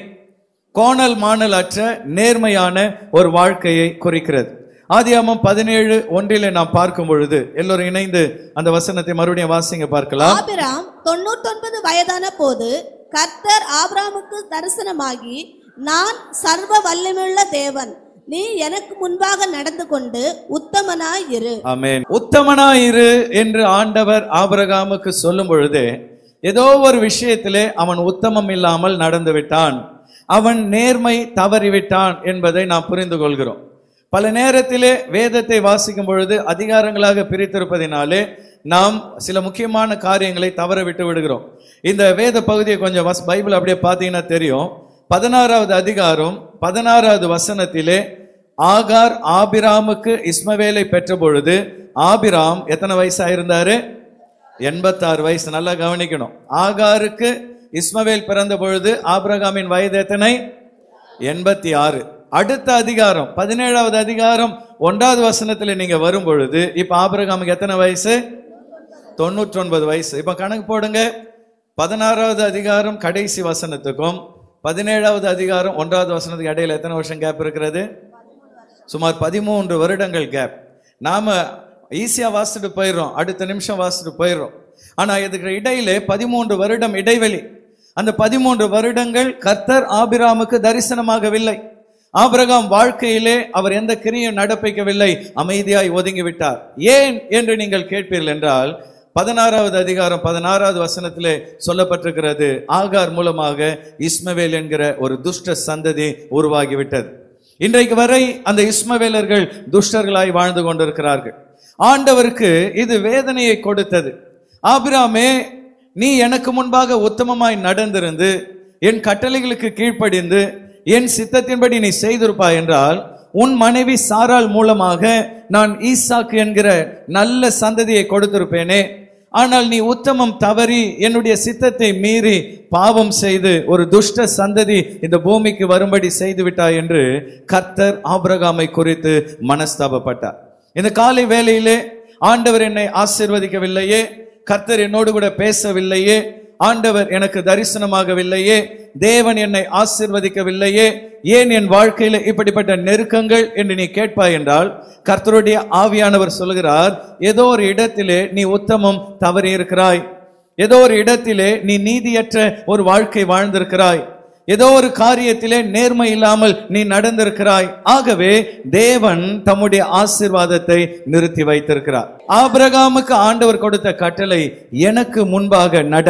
கோணல் மாணல் அற்ற நேர்மையான ஒரு வாழ்க்கையை குறிக்கிறது ஆதியாமம் பதினேழு ஒன்றிலே நாம் பார்க்கும் பொழுது எல்லோரும் இணைந்து அந்த வசனத்தை மறுபடியும் வாசிங்க பார்க்கலாம் ஆபிராம் தொண்ணூத்தொன்பது வயதான போது கர்த்தர் ஆபிராமுக்கு தரிசனமாகி நான் சர்வ வல்லமையுள்ள தேவன் நீ எனக்கு முன்பாக நடந்து கொண்டு உத்தமனாய் இரு ஆமென் உத்தமனாயிரு என்று ஆண்டவர் ஆபிரகாமுக்கு சொல்லும் பொழுது ஏதோ ஒரு விஷயத்திலே அவன் உத்தமம் இல்லாமல் நடந்து விட்டான் அவன் நேர்மை தவறிவிட்டான் என்பதை நாம் புரிந்து கொள்கிறோம் பல நேரத்திலே வேதத்தை வாசிக்கும் பொழுது அதிகாரங்களாக பிரித்திருப்பதினாலே நாம் சில முக்கியமான காரியங்களை தவற விட்டு விடுகிறோம் இந்த வேத பகுதியை கொஞ்சம் வஸ் பைபிள் அப்படியே பார்த்தீங்கன்னா தெரியும் பதினாறாவது அதிகாரம் பதினாறாவது வசனத்திலே ஆகார் ஆபிராமுக்கு இஸ்மவேலை பெற்ற பொழுது ஆபிராம் எத்தனை வயசா இருந்தாரு எண்பத்தாறு வயசு நல்லா கவனிக்கணும் ஆகாருக்கு இஸ்மவேல் பிறந்த பொழுது ஆபிரகாமின் வயது எத்தனை எண்பத்தி ஆறு அடுத்த அதிகாரம் பதினேழாவது அதிகாரம் ஒன்றாவது வசனத்துல நீங்க வரும் பொழுது இப்ப ஆபிரகாமுக்கு எத்தனை வயசு தொண்ணூற்றி ஒன்பது வயசு இப்ப கணக்கு போடுங்க பதினாறாவது அதிகாரம் கடைசி வசனத்துக்கும் பதினேழாவது அதிகாரம் ஒன்றாவது வசனத்துக்கு இடையில எத்தனை வருஷம் கேப் இருக்கிறது சுமார் பதிமூன்று வருடங்கள் கேப் நாம ஈஸியா வாசிட்டு போயிடுறோம் அடுத்த நிமிஷம் வாசிட்டு போயிடுறோம் ஆனா இதுக்கு இடையிலே பதிமூன்று வருடம் இடைவெளி அந்த பதிமூன்று வருடங்கள் கர்த்தர் ஆபிராமுக்கு தரிசனமாகவில்லை ஆபிரகாம் வாழ்க்கையிலே அவர் எந்த கிரியும் நடப்பிக்கவில்லை அமைதியாய் ஒதுங்கி விட்டார் ஏன் என்று நீங்கள் கேட்பீர்கள் என்றால் பதினாறாவது அதிகாரம் பதினாறாவது வசனத்திலே சொல்லப்பட்டிருக்கிறது ஆகார் மூலமாக இஸ்மவேல் என்கிற ஒரு துஷ்ட சந்ததி உருவாகிவிட்டது இன்றைக்கு வரை அந்த இஸ்மவேலர்கள் துஷ்டர்களாய் வாழ்ந்து கொண்டிருக்கிறார்கள் ஆண்டவருக்கு இது வேதனையை கொடுத்தது ஆபிராமே நீ எனக்கு முன்பாக உத்தமமாய் நடந்திருந்து என் கட்டளைகளுக்கு கீழ்ப்படிந்து என் சித்தத்தின்படி நீ செய்திருப்பாய் என்றால் உன் மனைவி சாராள் மூலமாக நான் ஈசாக்கு என்கிற நல்ல சந்ததியை கொடுத்திருப்பேனே ஆனால் நீ உத்தமம் தவறி என்னுடைய சித்தத்தை மீறி பாவம் செய்து ஒரு துஷ்ட சந்ததி இந்த பூமிக்கு வரும்படி செய்து விட்டாய் என்று கர்த்தர் ஆபிரகாமை குறித்து மனஸ்தாபப்பட்டார் இந்த காலை வேளையிலே ஆண்டவர் என்னை ஆசீர்வதிக்கவில்லையே கர்த்தர் என்னோடு கூட பேசவில்லையே ஆண்டவர் எனக்கு தரிசனமாகவில்லையே தேவன் என்னை ஆசீர்வதிக்கவில்லையே ஏன் என் வாழ்க்கையில இப்படிப்பட்ட நெருக்கங்கள் என்று நீ கேட்பாய் என்றால் கர்த்தருடைய ஆவியானவர் சொல்கிறார் ஏதோ ஒரு இடத்திலே நீ உத்தமம் தவறி இருக்கிறாய் ஏதோ ஒரு இடத்திலே நீ நீதியற்ற ஒரு வாழ்க்கை வாழ்ந்திருக்கிறாய் ஏதோ ஒரு காரியத்திலே நேர்மை இல்லாமல் நீ நடந்திருக்கிறாய் ஆகவே தேவன் தம்முடைய ஆசீர்வாதத்தை நிறுத்தி வைத்திருக்கிறார் ஆபிரகாமுக்கு ஆண்டவர் கொடுத்த கட்டளை எனக்கு முன்பாக நட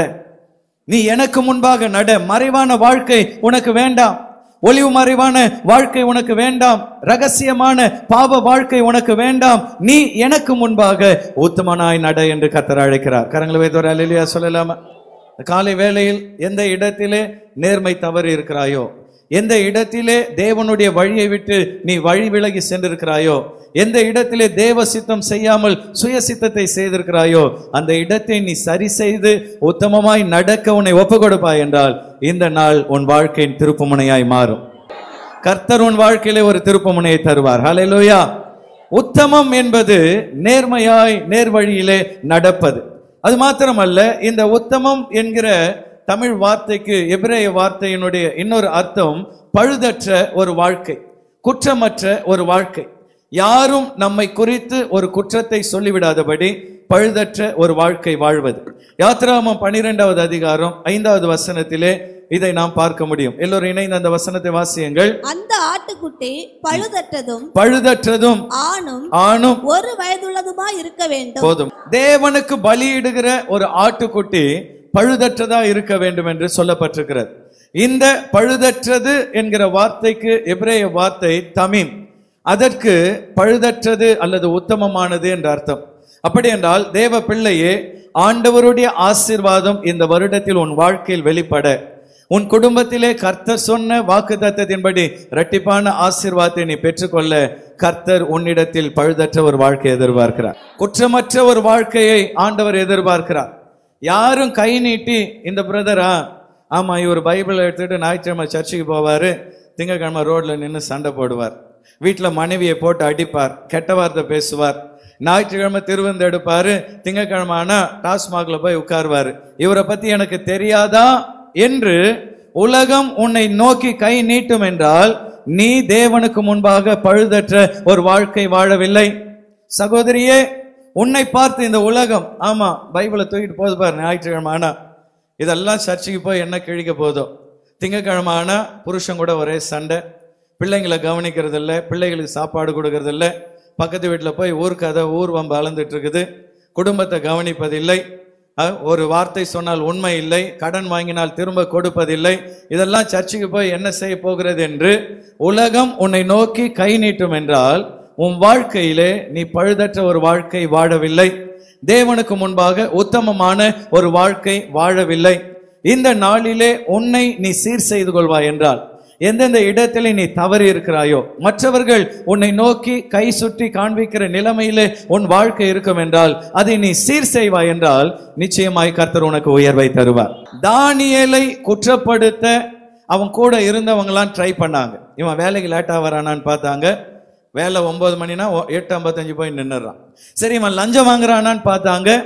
நீ எனக்கு முன்பாக நட மறைவான வாழ்க்கை உனக்கு வேண்டாம் ஒளிவு மறைவான வாழ்க்கை உனக்கு வேண்டாம் ரகசியமான பாவ வாழ்க்கை உனக்கு வேண்டாம் நீ எனக்கு முன்பாக உத்தமனாய் நட என்று கத்தர் அழைக்கிறார் கரங்களை வைத்தவர் அல்லையா சொல்லலாமா இந்த காலை வேளையில் எந்த இடத்திலே நேர்மை தவறு இருக்கிறாயோ எந்த இடத்திலே தேவனுடைய வழியை விட்டு நீ வழி விலகி சென்றிருக்கிறாயோ எந்த இடத்திலே தேவ சித்தம் செய்யாமல் சுய சித்தத்தை செய்திருக்கிறாயோ அந்த இடத்தை நீ சரி செய்து உத்தமமாய் நடக்க உன்னை ஒப்பு கொடுப்பாய் என்றால் இந்த நாள் உன் வாழ்க்கையின் திருப்புமுனையாய் மாறும் கர்த்தர் உன் வாழ்க்கையிலே ஒரு திருப்புமுனையை தருவார் ஹalleluya உத்தமம் என்பது நேர்மையாய் நேர்வழியிலே நடப்பது அது மாத்திரமல்ல இந்த உத்தமம் என்கிற தமிழ் வார்த்தைக்கு எபிரேய வார்த்தையினுடைய இன்னொரு அர்த்தம் பழுதற்ற ஒரு வாழ்க்கை குற்றமற்ற ஒரு வாழ்க்கை யாரும் நம்மை குறித்து ஒரு குற்றத்தை சொல்லிவிடாதபடி பழுதற்ற ஒரு வாழ்க்கை வாழ்வது யாத்ராமம் பனிரெண்டாவது அதிகாரம் ஐந்தாவது வசனத்திலே இதை நாம் பார்க்க முடியும் எல்லோரும் இணைந்து அந்த வசனத்தை வாசியுங்கள் அந்த ஆட்டுக்குட்டி பழுதற்றதும் பழுதற்றதும் ஆணும் ஆணும் ஒரு வயதுள்ளதுமா இருக்க வேண்டும் போதும் தேவனுக்கு பலியிடுகிற ஒரு ஆட்டுக்குட்டி பழுதற்றதா இருக்க வேண்டும் என்று சொல்லப்பட்டிருக்கிறது இந்த பழுதற்றது என்கிற வார்த்தைக்கு எபிரேய வார்த்தை தமிம் அதற்கு பழுதற்றது அல்லது உத்தமமானது என்ற அர்த்தம் அப்படி என்றால் தேவ பிள்ளையே ஆண்டவருடைய ஆசீர்வாதம் இந்த வருடத்தில் உன் வாழ்க்கையில் வெளிப்பட உன் குடும்பத்திலே கர்த்தர் சொன்ன வாக்கு தத்தத்தின்படி இரட்டிப்பான ஆசீர்வாதத்தை நீ பெற்றுக்கொள்ள கர்த்தர் உன்னிடத்தில் பழுதற்ற ஒரு வாழ்க்கை எதிர்பார்க்கிறார் குற்றமற்ற ஒரு வாழ்க்கையை ஆண்டவர் எதிர்பார்க்கிறார் யாரும் கை நீட்டி இந்த பிரதரா ஆமா இவர் பைபிள் எடுத்துட்டு ஞாயிற்றுக்கிழமை சர்ச்சுக்கு போவாரு திங்கக்கிழமை ரோட்ல நின்று சண்டை போடுவார் வீட்டுல மனைவியை போட்டு அடிப்பார் கெட்ட வார்த்தை பேசுவார் ஞாயிற்றுக்கிழமை திருவந்து எடுப்பாரு திங்கக்கிழமை ஆனா டாஸ்மாக்ல போய் உட்காருவாரு இவரை பத்தி எனக்கு தெரியாதா என்று உலகம் உன்னை நோக்கி கை நீட்டும் என்றால் நீ தேவனுக்கு முன்பாக பழுதற்ற ஒரு வாழ்க்கை வாழவில்லை சகோதரியே உன்னை பார்த்து இந்த உலகம் ஆமா பைபிளை தூக்கிட்டு போது பாரு ஞாயிற்றுக்கிழமை ஆனா இதெல்லாம் சர்ச்சுக்கு போய் என்ன கிழிக்க போதோ திங்கக்கிழமை ஆனா புருஷன் கூட ஒரே சண்டை பிள்ளைங்களை கவனிக்கிறது இல்ல பிள்ளைகளுக்கு சாப்பாடு கொடுக்கறது இல்ல பக்கத்து வீட்டில் போய் ஊர் கதை ஊர் வம்பு அளந்துட்டு இருக்குது குடும்பத்தை கவனிப்பதில்லை அஹ், ஒரு வார்த்தை சொன்னால் உண்மை இல்லை கடன் வாங்கினால் திரும்ப கொடுப்பதில்லை இதெல்லாம் சர்ச்சுக்கு போய் என்ன செய்ய போகிறது என்று உலகம் உன்னை நோக்கி கை நீட்டும் என்றால் உன் வாழ்க்கையிலே நீ பழுதற்ற ஒரு வாழ்க்கை வாழவில்லை தேவனுக்கு முன்பாக உத்தமமான ஒரு வாழ்க்கை வாழவில்லை இந்த நாளிலே உன்னை நீ சீர் செய்து கொள்வாய் என்றால் எந்தெந்த இடத்திலே நீ தவறி இருக்கிறாயோ மற்றவர்கள் உன்னை நோக்கி கை சுற்றி காண்பிக்கிற நிலைமையிலே உன் வாழ்க்கை இருக்கும் என்றால் அதை நீ சீர் செய்வாய் என்றால் நிச்சயமாய் கர்த்தர் உனக்கு உயர்வை தருவார் தானியேலை குற்றப்படுத்த அவன் கூட இருந்தவங்கலாம் ட்ரை பண்ணாங்க இவன் வேலைக்கு லேட்டா வரானான்னு பார்த்தாங்க வேலை ஒன்பது மணினா ஒ- எட்டு ஐம்பத்தஞ்சு போய் நின்னுறான் சரி இவன் லஞ்சம் வாங்குறானான்னு பார்த்தாங்க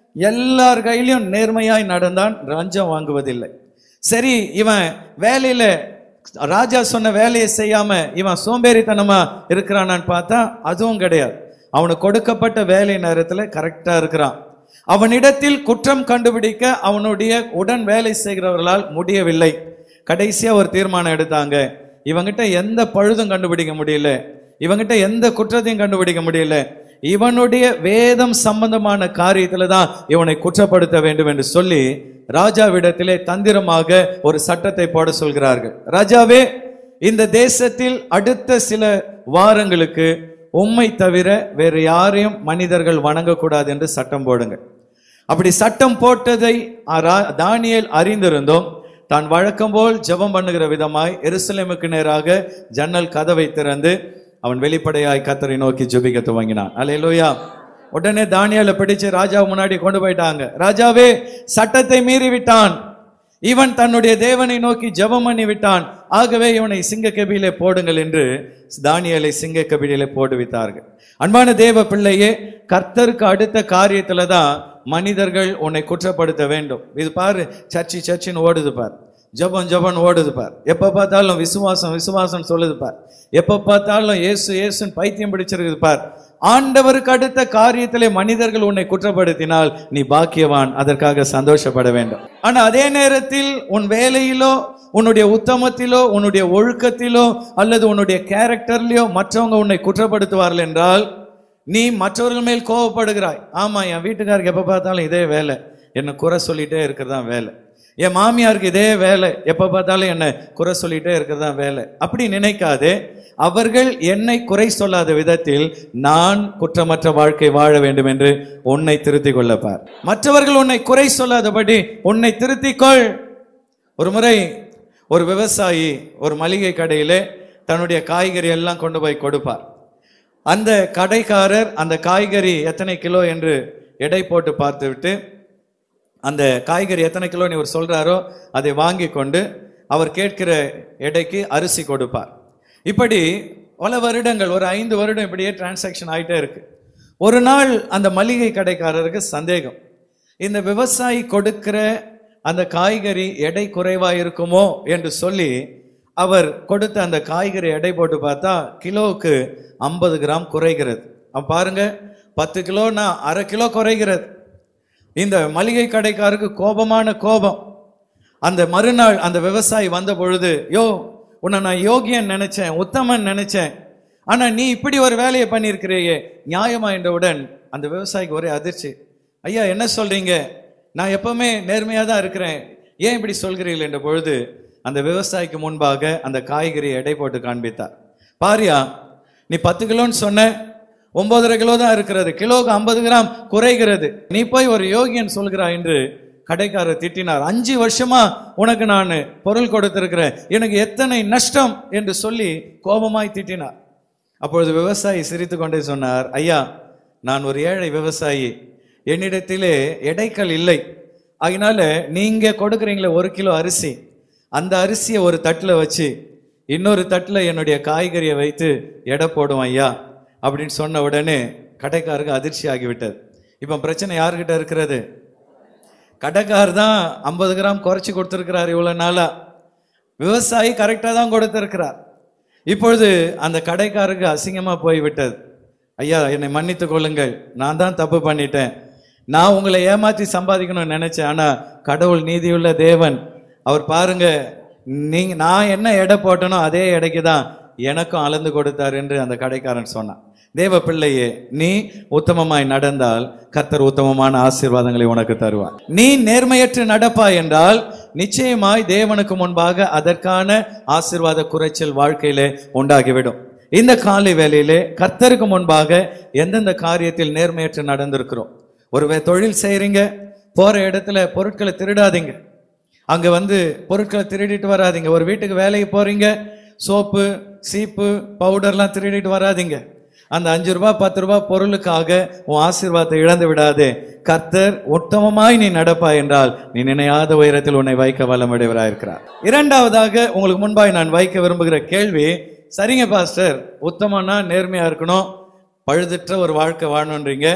எல்லார் கையிலும் நேர்மையாய் நடந்தான் லஞ்சம் வாங்குவதில்லை சரி இவன் வேலையில ராஜா சொன்ன வேலையை செய்யாம இவன் சோம்பேறித்தனமா இருக்கிறானான்னு பார்த்தா அதுவும் கிடையாது அவனுக்கு கொடுக்கப்பட்ட வேலை நேரத்துல கரெக்டா இருக்கிறான் அவனிடத்தில் குற்றம் கண்டுபிடிக்க அவனுடைய உடன் வேலை செய்கிறவர்களால் முடியவில்லை கடைசியா ஒரு தீர்மானம் எடுத்தாங்க இவங்கிட்ட எந்த பழுதும் கண்டுபிடிக்க முடியல இவங்கிட்ட எந்த குற்றத்தையும் கண்டுபிடிக்க முடியல இவனுடைய வேதம் சம்பந்தமான காரியத்துல தான் இவனை குற்றப்படுத்த வேண்டும் என்று சொல்லி ராஜாவிடத்திலே தந்திரமாக ஒரு சட்டத்தை போட சொல்கிறார்கள் ராஜாவே இந்த தேசத்தில் அடுத்த சில வாரங்களுக்கு உம்மை தவிர வேறு யாரையும் மனிதர்கள் வணங்கக்கூடாது என்று சட்டம் போடுங்க அப்படி சட்டம் போட்டதை அரா- தானியேல் அறிந்திருந்தோம் தான் வழக்கம் போல் ஜெபம் பண்ணுகிற விதமாய் எருசலேமுக்கு நேராக ஜன்னல் கதவை திறந்து அவன் வெளிப்படையாய் கத்தரை நோக்கி ஜெபிக்க துவங்கினான் அல்லேலூயா உடனே தானியேலை பிடிச்சு ராஜா முன்னாடி கொண்டு போயிட்டாங்க ராஜாவே சட்டத்தை மீறி விட்டான் இவன் தன்னுடைய தேவனை நோக்கி ஜெபம் பண்ணி விட்டான் ஆகவே இவனை சிங்க கபிலே போடுங்கள் என்று தானியேலை சிங்க கபிலே போடுவித்தார்கள் அன்பான தேவ பிள்ளையே கர்த்தருக்கு அடுத்த காரியத்துல தான் மனிதர்கள் உன்னை குற்றப்படுத்த வேண்டும் இது பாரு சர்ச்சி சர்ச்சின்னு ஓடுது பார் ஜபம் ஜபம் ஓடுது பார் எப்ப பார்த்தாலும் விசுவாசம் விசுவாசம் சொல்லுது பார் எப்ப பார்த்தாலும் இயேசு இயேசுன்னு பைத்தியம் பிடிச்சிருக்குது பார் ஆண்டவருக்கு அடுத்த காரியத்திலே மனிதர்கள் உன்னை குற்றப்படுத்தினால் நீ பாக்கியவான் அதற்காக சந்தோஷப்பட வேண்டும் ஆனா அதே நேரத்தில் உன் வேலையிலோ உன்னுடைய உத்தமத்திலோ உன்னுடைய ஒழுக்கத்திலோ அல்லது உன்னுடைய கேரக்டர்லயோ மற்றவங்க உன்னை குற்றப்படுத்துவார்கள் என்றால் நீ மற்றவர்கள் மேல் கோவப்படுகிறாய் ஆமா என் வீட்டுக்காருக்கு எப்ப பார்த்தாலும் இதே வேலை என்ன குறை சொல்லிட்டே இருக்கிறதா வேலை என் மாமியாருக்கு இதே வேலை எப்ப பார்த்தாலும் என்ன குறை சொல்லிட்டே இருக்கிறதா வேலை அப்படி நினைக்காதே அவர்கள் என்னை குறை சொல்லாத விதத்தில் நான் குற்றமற்ற வாழ்க்கை வாழ வேண்டும் என்று உன்னை திருத்திக் கொள்ளப்பார் மற்றவர்கள் உன்னை குறை சொல்லாதபடி உன்னை திருத்திக் கொள் ஒரு முறை ஒரு விவசாயி ஒரு மளிகை கடையிலே தன்னுடைய காய்கறி எல்லாம் கொண்டு போய் கொடுப்பார் அந்த கடைக்காரர் அந்த காய்கறி எத்தனை கிலோ என்று எடை போட்டு பார்த்துவிட்டு அந்த காய்கறி எத்தனை கிலோ இவர் சொல்றாரோ அதை வாங்கி கொண்டு அவர் கேட்கிற எடைக்கு அரிசி கொடுப்பார் இப்படி பல வருடங்கள் ஒரு ஐந்து வருடம் இப்படியே டிரான்சாக்ஷன் ஆயிட்டே இருக்கு ஒரு நாள் அந்த மளிகை கடைக்காரருக்கு சந்தேகம் இந்த விவசாயி கொடுக்கிற அந்த காய்கறி எடை குறைவா இருக்குமோ என்று சொல்லி அவர் கொடுத்த அந்த காய்கறி எடை போட்டு பார்த்தா கிலோவுக்கு ஐம்பது கிராம் குறைகிறது அப்ப பாருங்க பத்து கிலோனா அரை கிலோ குறைகிறது இந்த மளிகை கடைக்காருக்கு கோபமான கோபம் அந்த மறுநாள் அந்த விவசாயி வந்த பொழுது யோ உன்னை நான் யோகியன் நினைச்சேன் உத்தமன் நினைச்சேன் ஆனா நீ இப்படி ஒரு வேலையை பண்ணியிருக்கிறியே நியாயமா என்றவுடன் அந்த விவசாயிக்கு ஒரே அதிர்ச்சி ஐயா என்ன சொல்றீங்க நான் எப்பவுமே நேர்மையா தான் இருக்கிறேன் ஏன் இப்படி சொல்கிறீர்கள் என்ற பொழுது அந்த விவசாயிக்கு முன்பாக அந்த காய்கறி எடை போட்டு காண்பித்தார் பாரியா நீ பத்து கிலோன்னு சொன்ன ஒன்பதரை கிலோ தான் இருக்கிறது கிலோக்கு ஐம்பது கிராம் குறைகிறது நீ போய் ஒரு யோகியன் சொல்கிறாய் என்று கடைக்காரர் திட்டினார் அஞ்சு வருஷமா உனக்கு நான் பொருள் கொடுத்திருக்கிறேன் எனக்கு எத்தனை நஷ்டம் என்று சொல்லி கோபமாய் திட்டினார் அப்பொழுது விவசாயி சிரித்து கொண்டே சொன்னார் ஐயா நான் ஒரு ஏழை விவசாயி என்னிடத்திலே எடைக்கல் இல்லை அதனால நீங்க கொடுக்குறீங்களே ஒரு கிலோ அரிசி அந்த அரிசியை ஒரு தட்டுல வச்சு இன்னொரு தட்டுல என்னுடைய காய்கறியை வைத்து எடை போடும் ஐயா அப்படின்னு சொன்ன உடனே கடைக்காருக்கு அதிர்ச்சி ஆகிவிட்டது இப்போ பிரச்சனை யாருக்கிட்ட இருக்கிறது கடைக்கார் தான் ஐம்பது கிராம் குறைச்சி கொடுத்துருக்கிறார் இவ்வளவு நாளா விவசாயி கரெக்டாக தான் கொடுத்திருக்கிறார் இப்பொழுது அந்த கடைக்காருக்கு அசிங்கமா போய் விட்டது ஐயா என்னை மன்னித்துக் கொள்ளுங்கள் நான் தான் தப்பு பண்ணிட்டேன் நான் உங்களை ஏமாற்றி சம்பாதிக்கணும்னு நினைச்சேன் ஆனா கடவுள் நீதியுள்ள தேவன் அவர் பாருங்க நீங்க நான் என்ன எடை போட்டனோ அதே எடைக்கு தான் எனக்கும் அளந்து கொடுத்தார் என்று அந்த கடைக்காரன் சொன்னான் தேவ பிள்ளையே நீ உத்தமமாய் நடந்தால் கர்த்தர் உத்தமமான ஆசீர்வாதங்களை உனக்கு தருவார் நீ நேர்மையற்று நடப்பாய் என்றால் நிச்சயமாய் தேவனுக்கு முன்பாக அதற்கான ஆசீர்வாத குறைச்சல் வாழ்க்கையிலே உண்டாகிவிடும் இந்த காலை வேளையிலே கர்த்தருக்கு முன்பாக எந்தெந்த காரியத்தில் நேர்மையற்று நடந்திருக்கிறோம் ஒரு வே- தொழில் செய்றீங்க போற இடத்துல பொருட்களை திருடாதீங்க அங்க வந்து பொருட்களை திருடிட்டு வராதீங்க ஒரு வீட்டுக்கு வேலைக்கு போறீங்க சோப்பு சீப்பு பவுடர்லாம் திருடிட்டு வராதீங்க அந்த அஞ்சு ரூபாய் பத்து ரூபாய் பொருளுக்காக உன் ஆசீர்வாதத்தை இழந்து விடாதே கர்த்தர் உத்தமமாய் நீ நடப்பாய் என்றால் நீ நினையாத உயரத்தில் உன்னை வைக்க வல்லமுடையவராயிருக்கிறார் இரண்டாவதாக உங்களுக்கு முன்பாய் நான் வைக்க விரும்புகிற கேள்வி சரிங்க பாஸ்டர் உத்தமனா நேர்மையா இருக்கணும் பழுதற்ற ஒரு வாழ்க்கை வாழணுன்றீங்க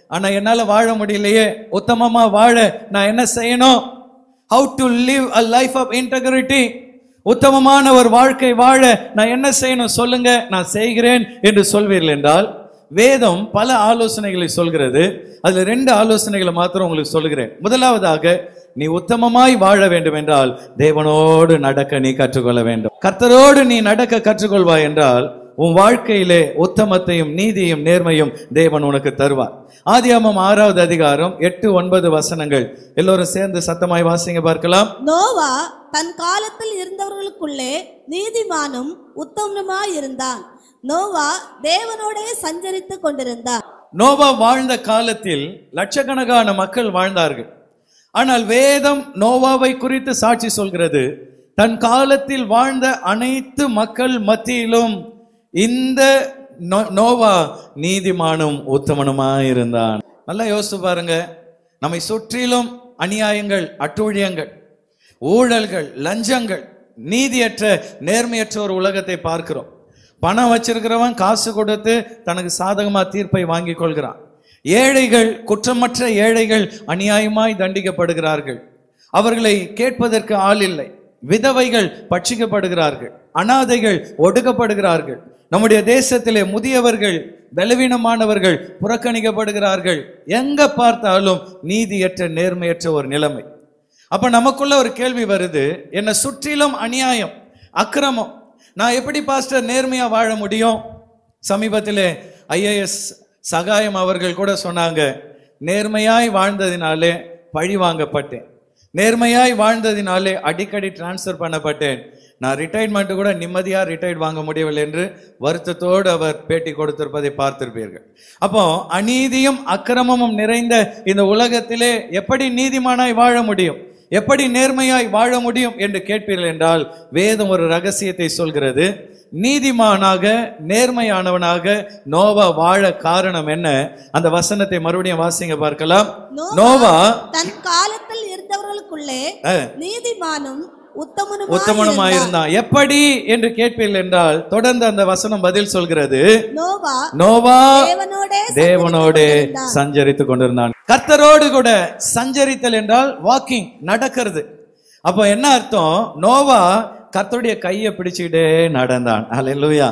ஆனா என்னால வாழ முடியலையே உத்தமமா வாழ நான் என்ன செய்யணும் how to live a life of integrity உத்தமமான ஒரு வாழ்க்கை வாழ நான் என்ன செய்யணும் சொல்லுங்க நான் செய்கிறேன் என்று சொல்வீர்கள் என்றால் வேதம் பல ஆலோசனைகளை சொல்கிறது அதுல ரெண்டு ஆலோசனைகளை மாத்திரம் உங்களுக்கு சொல்கிறேன் முதலாவதாக நீ உத்தமமாய் வாழ வேண்டும் என்றால் தேவனோடு நடக்க நீ கற்றுக்கொள்ள வேண்டும் கர்த்தரோடு நீ நடக்க கற்றுக்கொள்வாய் என்றால் உன் வாழ்க்கையிலே உத்தமத்தையும் நீதியும் நேர்மையும் தேவன் உனக்கு தருவார் ஆதியாமம் ஆறாவது அதிகாரம் எட்டு ஒன்பது வசனங்கள் எல்லோரும் சேர்ந்து சத்தமாய் வாசிங்க பார்க்கலாம் நோவா தன் காலத்தில் இருந்தவர்களுக்குள்ளே நீதிமானும் உத்தமனுமாய் இருந்தான் நோவா தேவனோடே சஞ்சரித்து கொண்டிருந்தான் நோவா வாழ்ந்த காலத்தில் லட்சக்கணக்கான மக்கள் வாழ்ந்தார்கள் ஆனால் வேதம் நோவாவை குறித்து சாட்சி சொல்கிறது தன் காலத்தில் வாழ்ந்த அனைத்து மக்கள் மத்தியிலும் இந்த நோ- நோவா நீதிமானும் உத்தமனுமாயிருந்தான் நல்லா யோசிச்சு பாருங்க நம்மை சுற்றிலும் அநியாயங்கள் அட்டூழியங்கள் ஊழல்கள் லஞ்சங்கள் நீதியற்ற நேர்மையற்ற ஒரு உலகத்தை பார்க்கிறோம் பணம் வச்சிருக்கிறவன் காசு கொடுத்து தனக்கு சாதகமா தீர்ப்பை வாங்கிக் கொள்கிறான் ஏழைகள் குற்றமற்ற ஏழைகள் அநியாயமாய் தண்டிக்கப்படுகிறார்கள் அவர்களை கேட்பதற்கு ஆள் இல்லை விதவைகள் பட்சிக்கப்படுகிறார்கள் அனாதைகள் ஒடுக்கப்படுகிறார்கள் நம்முடைய தேசத்திலே முதியவர்கள் பலவீனமானவர்கள் புறக்கணிக்கப்படுகிறார்கள் எங்க பார்த்தாலும் நீதியற்ற நேர்மையற்ற ஒரு நிலைமை அப்ப நமக்குள்ள ஒரு கேள்வி வருது என்னை சுற்றிலும் அநியாயம் அக்கிரமம் நான் எப்படி பாஸ்டர் நேர்மையா வாழ முடியும் சமீபத்திலே ஐஏஎஸ் சகாயம் அவர்கள் கூட சொன்னாங்க நேர்மையாய் வாழ்ந்ததினாலே பழி வாங்கப்பட்டேன் நேர்மையாய் வாழ்ந்ததினாலே அடிக்கடி டிரான்ஸ்ஃபர் பண்ணப்பட்டேன் நான் ரிட்டைர்மெண்ட் கூட நிம்மதியா ரிட்டையர்ட் வாங்க முடியவில்லை என்று வருத்தத்தோடு அவர் பேட்டி கொடுத்திருப்பதை பார்த்திருப்பீர்கள் அப்போ அநீதியும் அக்கிரமமும் நிறைந்த இந்த உலகத்திலே எப்படி நீதிமானாய் வாழ முடியும் எப்படி நேர்மையாய் வாழ முடியும் என்று கேட்பீர்கள் என்றால் வேதம் ஒரு ரகசியத்தை சொல்கிறது நீதிமானாக நேர்மையானவனாக நோவா வாழ காரணம் என்ன அந்த வசனத்தை மறுபடியும் வாசிங்க பார்க்கலாம் நோவா தன் காலத்தில் இருந்தவர்களுக்குள்ளே அஹ், நீதிமானும் உத்தமனுமாய் உத்தமனுமாயிருந்தான் எப்படி என்று கேட்பீர்கள் என்றால் தொடர்ந்து அந்த வசனம் பதில் சொல்கிறது நோவா நோவா தேவனோடே தேவனோடு கொண்டிருந்தான். சஞ்சரித்துக் கொண்டிருந்தான் கர்த்தரோடு கூட சஞ்சரித்தல் என்றால் வாக்கிங் நடக்கிறது அப்போ என்ன அர்த்தம் நோவா கர்த்தருடைய கையை பிடிச்சுக்கிட்டே நடந்தான் அல்லேலூயா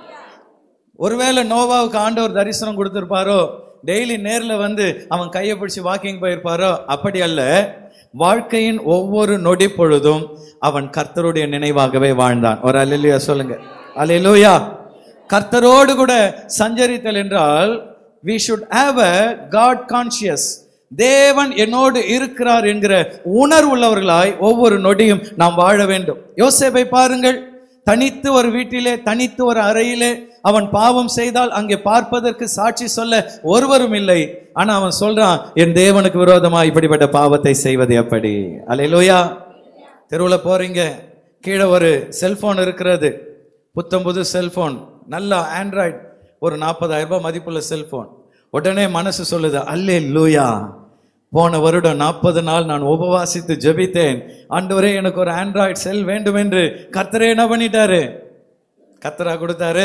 ஒருவேளை நோவாவுக்கு ஆண்டவர் தரிசனம் கொடுத்திருப்பாரோ டெய்லி நேர்ல வந்து அவன் கையை பிடிச்சு வாக்கிங் போயிருப்பாரோ அப்படி அல்ல வாழ்க்கையின் ஒவ்வொரு நொடி பொழுதும் அவன் கர்த்தருடைய நினைவாகவே வாழ்ந்தான் ஒரு அல்லேலூயா சொல்லுங்க அல்லேலூயா கர்த்தரோடு கூட சஞ்சரித்தல் என்றால் we should have a god conscious தேவன் என்னோடு இருக்கிறார் என்கிற உணர்வுள்ளவர்களாய் ஒவ்வொரு நொடியும் நாம் வாழ வேண்டும் யோசேப்பை பாருங்கள் தனித்து ஒரு வீட்டிலே தனித்து ஒரு அறையிலே அவன் பாவம் செய்தால் அங்கே பார்ப்பதற்கு சாட்சி சொல்ல ஒருவரும் இல்லை ஆனா அவன் சொல்றான் என் தேவனுக்கு விரோதமா இப்படிப்பட்ட பாவத்தை செய்வது எப்படி அல்லேலூயா தெருவுல போறீங்க கீழே ஒரு செல்போன் இருக்கிறது புத்தம் புது செல்போன் நல்ல ஆண்ட்ராய்டு ஒரு நாற்பதாயிரம் ரூபாய் மதிப்புள்ள செல்போன் உடனே மனசு சொல்லுது அல்லே லூயா போன வருடம் நாற்பது நாள் நான் உபவாசித்து ஜெபித்தேன் ஆண்டவரே எனக்கு ஒரு ஆண்ட்ராய்டு செல் வேண்டும் என்று கர்த்தரே என்ன பண்ணிட்டாரு கர்த்தரா கொடுத்தாரு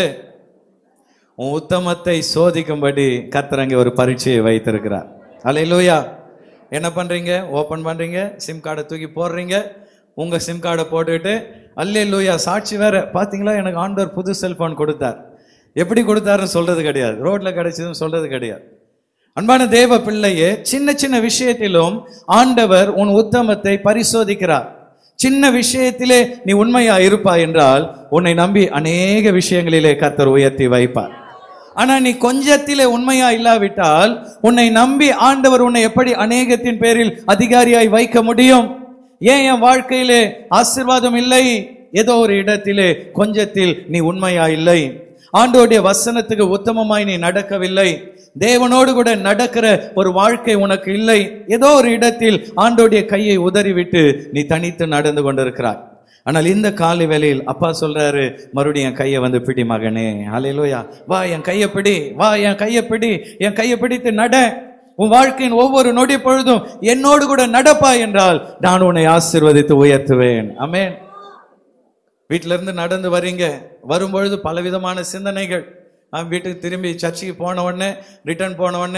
உன் உத்தமத்தை சோதிக்கும்படி கர்த்தர் அங்கே ஒரு பரீட்சையை வைத்திருக்கிறார் அல்லேலூயா என்ன பண்றீங்க ஓபன் பண்றீங்க சிம் கார்டை தூக்கி போடுறீங்க உங்க சிம் கார்டை போட்டுக்கிட்டு அல்லேலூயா சாட்சி வேற பாத்தீங்களா எனக்கு ஆண்டவர் புது செல்போன் கொடுத்தார் எப்படி கொடுத்தாருன்னு சொல்றது கிடையாது ரோட்ல கிடைச்சதுன்னு சொல்றது கிடையாது அன்பான தேவ பிள்ளையே சின்ன சின்ன விஷயத்திலும் ஆண்டவர் உன் உத்தமத்தை பரிசோதிக்கிறார் சின்ன விஷயத்திலே நீ உண்மையா இருப்பாய் என்றால் உன்னை நம்பி அநேக விஷயங்களிலே கர்த்தர் உயர்த்தி வைப்பார் ஆனா நீ கொஞ்சத்திலே உண்மையா இல்லாவிட்டால் உன்னை நம்பி ஆண்டவர் உன்னை எப்படி அநேகத்தின் பேரில் அதிகாரியாய் வைக்க முடியும் ஏன் என் வாழ்க்கையிலே ஆசீர்வாதம் இல்லை ஏதோ ஒரு இடத்திலே கொஞ்சத்தில் நீ உண்மையா இல்லை ஆண்டோடைய வசனத்துக்கு உத்தமமாய் நீ நடக்கவில்லை தேவனோடு கூட நடக்கிற ஒரு வாழ்க்கை உனக்கு இல்லை ஏதோ ஒரு இடத்தில் ஆண்டோடைய கையை உதறிவிட்டு நீ தனித்து நடந்து கொண்டிருக்கிறாய் ஆனால் இந்த காலை வேளையில் அப்பா சொல்றாரு மறுபடியும் என் கையை வந்து பிடி மகனே அலையிலோயா வா என் கையை பிடி வா என் கையை பிடி என் கையை பிடித்து நட உன் வாழ்க்கையின் ஒவ்வொரு நொடி பொழுதும் என்னோடு கூட நடப்பா என்றால் நான் உன்னை ஆசீர்வதித்து உயர்த்துவேன் ஆமென் வீட்டில இருந்து நடந்து வர்றீங்க வரும்பொழுது பலவிதமான சிந்தனைகள் ஆ, வீட்டுக்கு திரும்பி சர்ச்சுக்கு போன உடனே ரிட்டர்ன் போன உடனே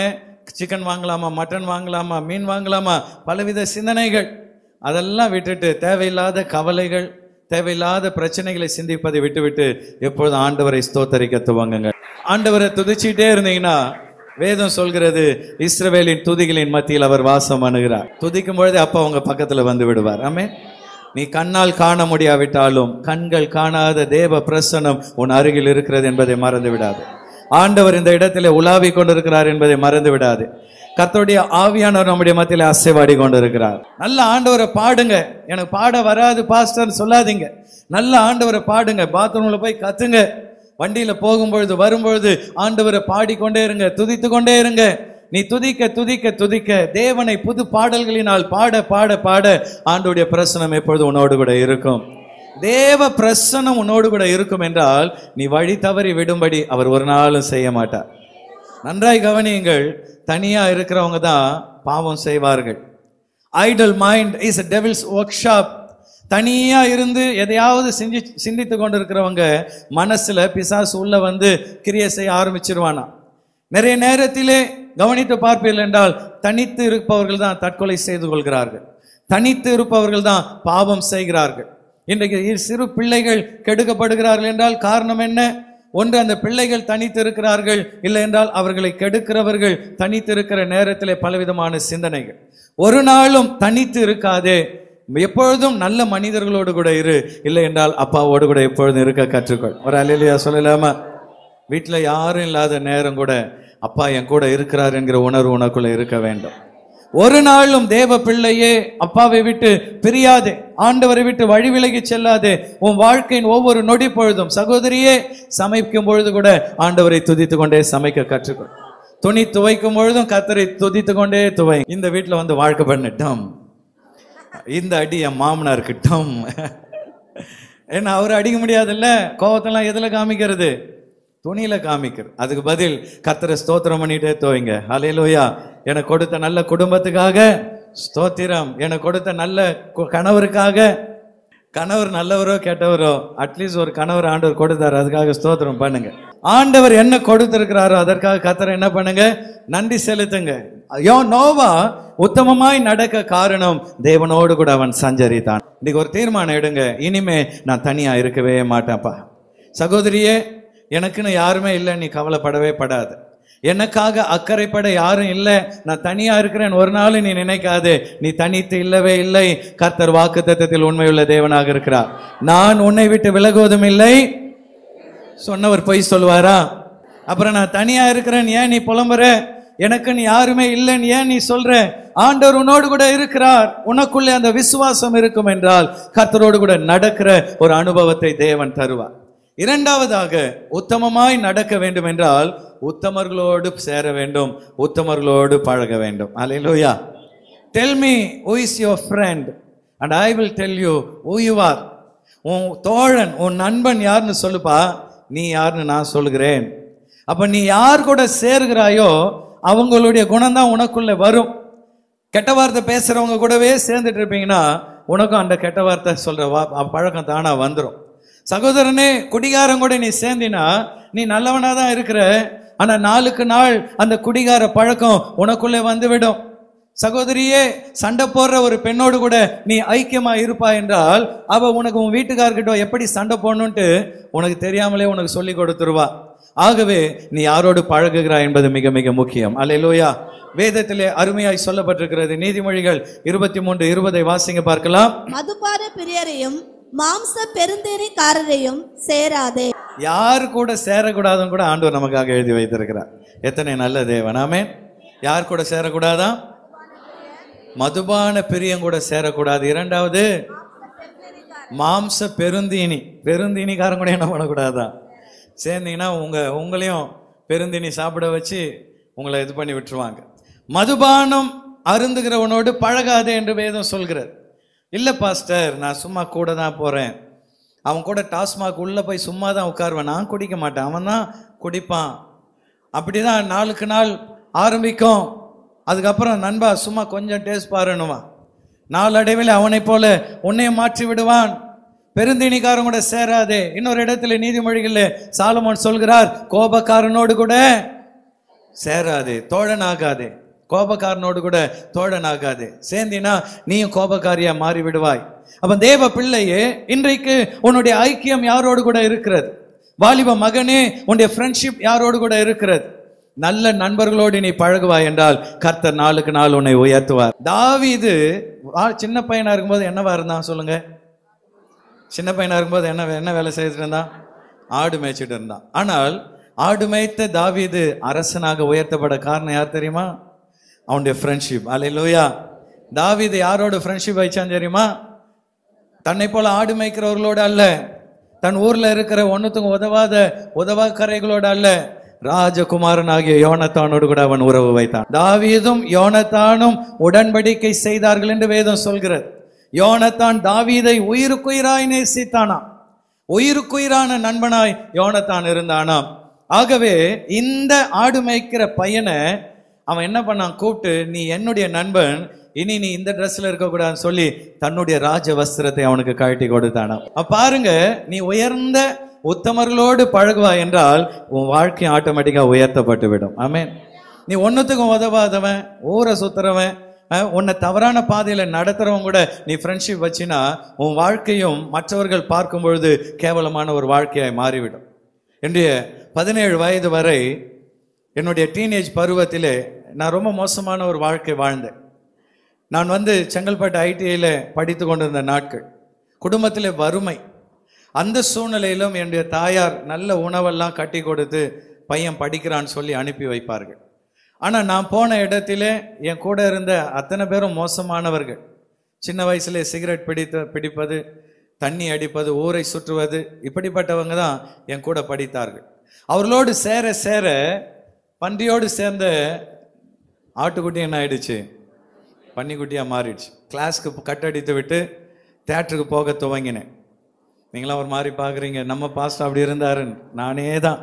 சிக்கன் வாங்கலாமா மட்டன் வாங்கலாமா மீன் வாங்கலாமா பலவித சிந்தனைகள் அதெல்லாம் விட்டுட்டு தேவையில்லாத கவலைகள் தேவையில்லாத பிரச்சனைகளை சிந்திப்பதை விட்டுவிட்டு எப்பொழுதும் ஆண்டவரை ஸ்தோத்தரிக்க துவங்குங்க ஆண்டவரை துதிச்சிட்டே இருந்தீங்கன்னா வேதம் சொல்கிறது இஸ்ரவேலின் துதிகளின் மத்தியில் அவர் வாசம் அணுகிறார் துதிக்கும் பொழுதே அப்பா உங்க பக்கத்துல வந்து விடுவார் ஆமே நீ கண்ணால் காண முடியாவிட்டாலும் கண்கள் காணாத தேவ பிரசனம் உன் அருகில் இருக்கிறது என்பதை மறந்து விடாது ஆண்டவர் இந்த இடத்திலே உலாவிக் கொண்டிருக்கிறார் என்பதை மறந்து விடாது கர்த்தருடைய ஆவியானவர் நம்முடைய மத்தியில அசைவாடி கொண்டிருக்கிறார் நல்ல ஆண்டவரை பாடுங்க எனக்கு பாட வராது பாஸ்டர் சொல்லாதீங்க நல்ல ஆண்டவரை பாடுங்க பாத்ரூம்ல போய் கத்துங்க வண்டியில போகும்பொழுது வரும்பொழுது ஆண்டவரை பாடிக்கொண்டே இருங்க துதித்து கொண்டே இருங்க நீ துதிக்க துதிக்க துதிக்க தேவனை புது பாடல்களினால் பாட பாட பாட ஆண்டவருடைய பிரசனம் எப்பொழுது உன்னோடு கூட இருக்கும் தேவ பிரசனம் உன்னோடு கூட இருக்கும் என்றால் நீ வழி தவறி விடும்படி அவர் ஒரு நாளும் செய்ய மாட்டார் நன்றாய் கவனியுங்கள் தனியா இருக்கிறவங்க தான் பாவம் செய்வார்கள் idle mind is a devil's work தனியா இருந்து எதையாவது செஞ்சு சிந்தித்து கொண்டிருக்கிறவங்க மனசுல பிசாசு உள்ள வந்து கிரியை செய்ய ஆரம்பிச்சிருவானா நிறைய நேரத்திலே கவனித்து பார்ப்பீர்கள் என்றால் தனித்து இருப்பவர்கள் தான் தற்கொலை செய்து கொள்கிறார்கள் தனித்து இருப்பவர்கள் தான் பாவம் செய்கிறார்கள் இன்றைக்கு இ- சிறு பிள்ளைகள் கெடுக்கப்படுகிறார்கள் என்றால் காரணம் என்ன ஒன்று அந்த பிள்ளைகள் தனித்து இருக்கிறார்கள் இல்லை என்றால் அவர்களை கெடுக்கிறவர்கள் தனித்து இருக்கிற நேரத்திலே பலவிதமான சிந்தனைகள் ஒரு நாளும் தனித்து இருக்காதே எப்பொழுதும் நல்ல மனிதர்களோடு கூட இரு இல்லை என்றால் அப்பாவோடு கூட எப்பொழுதும் இருக்க கற்றுக்கொள் ஒரு அலையிலையா சொல்லலாமா வீட்டில் யாரும் இல்லாத நேரம் கூட அப்பா என் கூட இருக்கிறார் என்கிற உணர்வு உனக்குள்ள இருக்க வேண்டும் ஒரு நாளும் தேவ பிள்ளையே அப்பாவை விட்டு பிரியாதே ஆண்டவரை விட்டு வழி விலகி செல்லாதே உன் வாழ்க்கையின் ஒவ்வொரு நொடி பொழுதும் சகோதரியே சமைக்கும் பொழுது கூட ஆண்டவரை துதித்து கொண்டே சமைக்க கற்றுக்கொள் துணி துவைக்கும் பொழுதும் கத்தரை துதித்து கொண்டே துவை இந்த வீட்டில் வந்து வாழ்க்கை பண்ணிட்டோம் இந்த அடி என் மாமனாருக்கு டம் ஏன்னா அவர் அடிக்க முடியாதுல்ல கோவத்தெல்லாம் எதுல காமிக்கிறது துணியில காமிக்கிறது அதுக்கு பதில் கர்த்தரை ஸ்தோத்திரம் பண்ணிட்டே துவைங்க ஹalleluya எனக்கு கொடுத்த நல்ல குடும்பத்துக்காக ஸ்தோத்திரம் எனக்கு கொடுத்த நல்ல கு- கணவருக்காக கணவர் நல்லவரோ கெட்டவரோ அட்லீஸ்ட் ஒரு கணவர் ஆண்டவர் கொடுத்தாரு அதுக்காக ஸ்தோத்திரம் பண்ணுங்க ஆண்டவர் என்ன கொடுத்திருக்கிறாரோ அதற்காக கத்தரை என்ன பண்ணுங்க நன்றி செலுத்துங்க ஐயோ நோவா உத்தமமாய் நடக்க காரணம் தேவனோடு கூட அவன் சஞ்சரித்தான் இன்னைக்கு ஒரு தீர்மானம் எடுங்க இனிமே நான் தனியா இருக்கவே மாட்டேன்ப்பா சகோதரியே எனக்குன்னு யாருமே இல்லை நீ கவலைப்படவே படாது எனக்காக அக்கறைப்பட யாரும் இல்லை நான் தனியா இருக்கிறேன் ஒரு நாள் நீ நினைக்காதே நீ தனித்து இல்லவே இல்லை கர்த்தர் வாக்கு தத்தத்தில் உண்மையுள்ள தேவனாக இருக்கிறார் நான் உன்னை விட்டு விலகுவதும் இல்லை சொன்னவர் பொய் சொல்லுவாரா அப்புறம் நான் தனியா இருக்கிறேன் ஏன் நீ புலம்புற எனக்குன்னு யாருமே இல்லைன்னு ஏன் நீ சொல்ற ஆண்டவர் உன்னோடு கூட இருக்கிறார் உனக்குள்ளே அந்த விசுவாசம் இருக்கும் என்றால் கர்த்தரோடு கூட நடக்கிற ஒரு அனுபவத்தை தேவன் தருவார் இரண்டாவதாக உத்தமமாய் நடக்க வேண்டும் என்றால் உத்தமர்களோடு சேர வேண்டும் உத்தமர்களோடு பழக வேண்டும் hallelujah tell me who is your friend and I will tell you who you are உன் தோழன் உன் நண்பன் யாருன்னு சொல்லுப்பா நீ யாருன்னு நான் சொல்லுகிறேன் அப்ப நீ யார் கூட சேர்கிறாயோ அவங்களுடைய குணம் தான் உனக்குள்ள வரும் கெட்ட வார்த்தை பேசுறவங்க கூடவே சேர்ந்துட்டு இருப்பீங்கன்னா உனக்கும் அந்த கெட்ட வார்த்தை சொல்ற வா- பழக்கம் தானா வந்துடும் சகோதரனே குடிகாரன் கூட நீ சேர்ந்தினா நீ நல்லவனா தான் இருக்கிற ஆனா நாளுக்கு நாள் அந்த குடிகார பழக்கம் உனக்குள்ளே வந்துவிடும் சகோதரியே சண்டை போடுற ஒரு பெண்ணோடு கூட நீ ஐக்கியமா இருப்பா என்றால் அவ உனக்கு உன் வீட்டுக்காரர்கிட்ட எப்படி சண்டை போடணும்ட்டு உனக்கு தெரியாமலே உனக்கு சொல்லி கொடுத்துருவா ஆகவே நீ யாரோடு பழகுகிறாய் என்பது மிக மிக முக்கியம் அல்லேலூயா வேதத்திலே அருமையாய் சொல்லப்பட்டிருக்கிறது நீதிமொழிகள் இருபத்தி மூன்று இருபதை வாசிங்க பார்க்கலாம் மதுபான பிரியரையும் மாம்ச பெருந்தேரிக்காரரையும் சேராதே யார் கூட சேரக்கூடாதுன்னு கூட ஆண்டவர் நமக்காக எழுதி வைத்திருக்கிறார் எத்தனை நல்ல தேவன் ஆமென் யார் கூட சேரக்கூடாதா மதுபான பிரியம் கூட சேரக்கூடாது இரண்டாவது மாம்ச பெருந்தீனி பெருந்தீனிக்காரன் கூட என்ன பண்ணக்கூடாதா சேர்ந்தீங்கன்னா உங்க உங்களையும் பெருந்தீனி சாப்பிட வச்சு உங்களை இது பண்ணி விட்டுருவாங்க மதுபானம் அருந்துகிறவனோடு பழகாதே என்று வேதம் சொல்கிறது இல்லை பாஸ்டர் நான் சும்மா கூட தான் போறேன் அவன் கூட டாஸ்மாக் உள்ள போய் சும்மா தான் உட்காருவேன் நான் குடிக்க மாட்டேன் அவன் தான் குடிப்பான் அப்படிதான் நாளுக்கு நாள் ஆரம்பிக்கும் அதுக்கப்புறம் நண்பா சும்மா கொஞ்சம் டேஸ்ட் பாருன்னுவான் நாளடைவில் அவனைப் போல உன்னை மாற்றி விடுவான் பெருந்தினிக்காரன் கூட சேராதே இன்னொரு இடத்துல நீதிமொழிகளில் சாலமோன் சொல்கிறார் கோபக்காரனோடு கூட சேராதே தோழனாகாதே கோபக்காரனோடு கூட தோழனாகாதே சேர்ந்தினா நீயும் கோபக்காரியா மாறி விடுவாய் அப்ப தேவ பிள்ளையே இன்றைக்கு உன்னுடைய ஐக்கியம் யாரோடு கூட இருக்கிறது வாலிப மகனே உன்னுடைய ஃப்ரெண்ட்ஷிப் யாரோடு கூட இருக்கிறது நல்ல நண்பர்களோடு நீ பழகுவாய் என்றால் கர்த்தர் நாளுக்கு நாள் உன்னை உயர்த்துவார் தாவீது வா- சின்ன பையனா இருக்கும்போது என்னவா இருந்தான் சொல்லுங்க சின்ன பையனா இருக்கும்போது என்ன என்ன வேலை செய்துட்டு இருந்தான் ஆடு மேய்ச்சிட்டு இருந்தான் ஆனால் ஆடு மேய்த்த தாவீது அரசனாக உயர்த்தப்பட காரணம் யார் தெரியுமா அவனுடைய ஃப்ரெண்ட்ஷிப் அல்லேலூயா தாவீது யாரோட ஃப்ரெண்ட்ஷிப் வச்சான் தெரியுமா தன்னை போல ஆடு மேய்க்கிறவர்களோட அல்ல தன் ஊர்ல இருக்கிற ஒண்ணுத்துக்கும் உதவாத உதவாக்கரைகளோட அல்ல ராஜகுமாரன் ஆகிய யோனத்தானோடு கூட அவன் உறவு வைத்தான் தாவீதும் யோனத்தானும் உடன்படிக்கை செய்தார்கள் என்று வேதம் சொல்கிறது யோனத்தான் தாவீதை உயிருக்குயிராய் நேசித்தானாம் உயிருக்குயிரான நண்பனாய் யோனத்தான் இருந்தானாம் ஆகவே இந்த ஆடு மேய்க்கிற பையனை அவன் என்ன பண்ணான் கூப்பிட்டு நீ என்னுடைய நண்பன் இனி நீ இந்த ட்ரெஸ்ல இருக்க கூடாதுன்னு சொல்லி தன்னுடைய ராஜ வஸ்திரத்தை அவனுக்கு கழட்டி கொடுத்தானாம் அப்ப பாருங்க நீ உயர்ந்த உத்தமர்களோடு பழகுவா என்றால் உன் வாழ்க்கை ஆட்டோமேட்டிக்கா உயர்த்தப்பட்டு விடும் ஆமென் நீ ஒன்னுத்துக்கும் உதவாதவன் ஊரை சுத்துறவன் அஹ், உன்னை தவறான பாதையில நடத்துறவங்க கூட நீ ஃப்ரெண்ட்ஷிப் வச்சினா உன் வாழ்க்கையும் மற்றவர்கள் பார்க்கும் பொழுது கேவலமான ஒரு வாழ்க்கையாய் மாறிவிடும் என்னுடைய பதினேழு வயது வரை என்னுடைய டீனேஜ் பருவத்திலே நான் ரொம்ப மோசமான ஒரு வாழ்க்கை வாழ்ந்தேன் நான் வந்து செங்கல்பட்டு ஐடிஐயில் படித்து கொண்டிருந்த நாட்கள் குடும்பத்திலே வறுமை அந்த சூழ்நிலையிலும் என்னுடைய தாயார் நல்ல உணவெல்லாம் கட்டி கொடுத்து பையன் படிக்கிறான்னு சொல்லி அனுப்பி வைப்பார்கள் ஆனால் நான் போன இடத்திலே என் கூட இருந்த அத்தனை பேரும் மோசமானவர்கள் சின்ன வயசுல சிகரெட் பிடித்த பிடிப்பது தண்ணி அடிப்பது ஊரை சுற்றுவது இப்படிப்பட்டவங்க தான் என் கூட படித்தார்கள் அவர்களோடு சேர சேர பன்றியோடு சேர்ந்த ஆட்டுக்குட்டி என்ன ஆயிடுச்சு பன்னிக்குட்டியா மாறிடுச்சு கிளாஸ்க்கு கட்டடித்து விட்டு தேட்டருக்கு போக துவங்கினேன் நீங்களாம் ஒரு மாதிரி பார்க்குறீங்க நம்ம பாஸ்ட் அப்படி இருந்தாருன்னு நானே தான்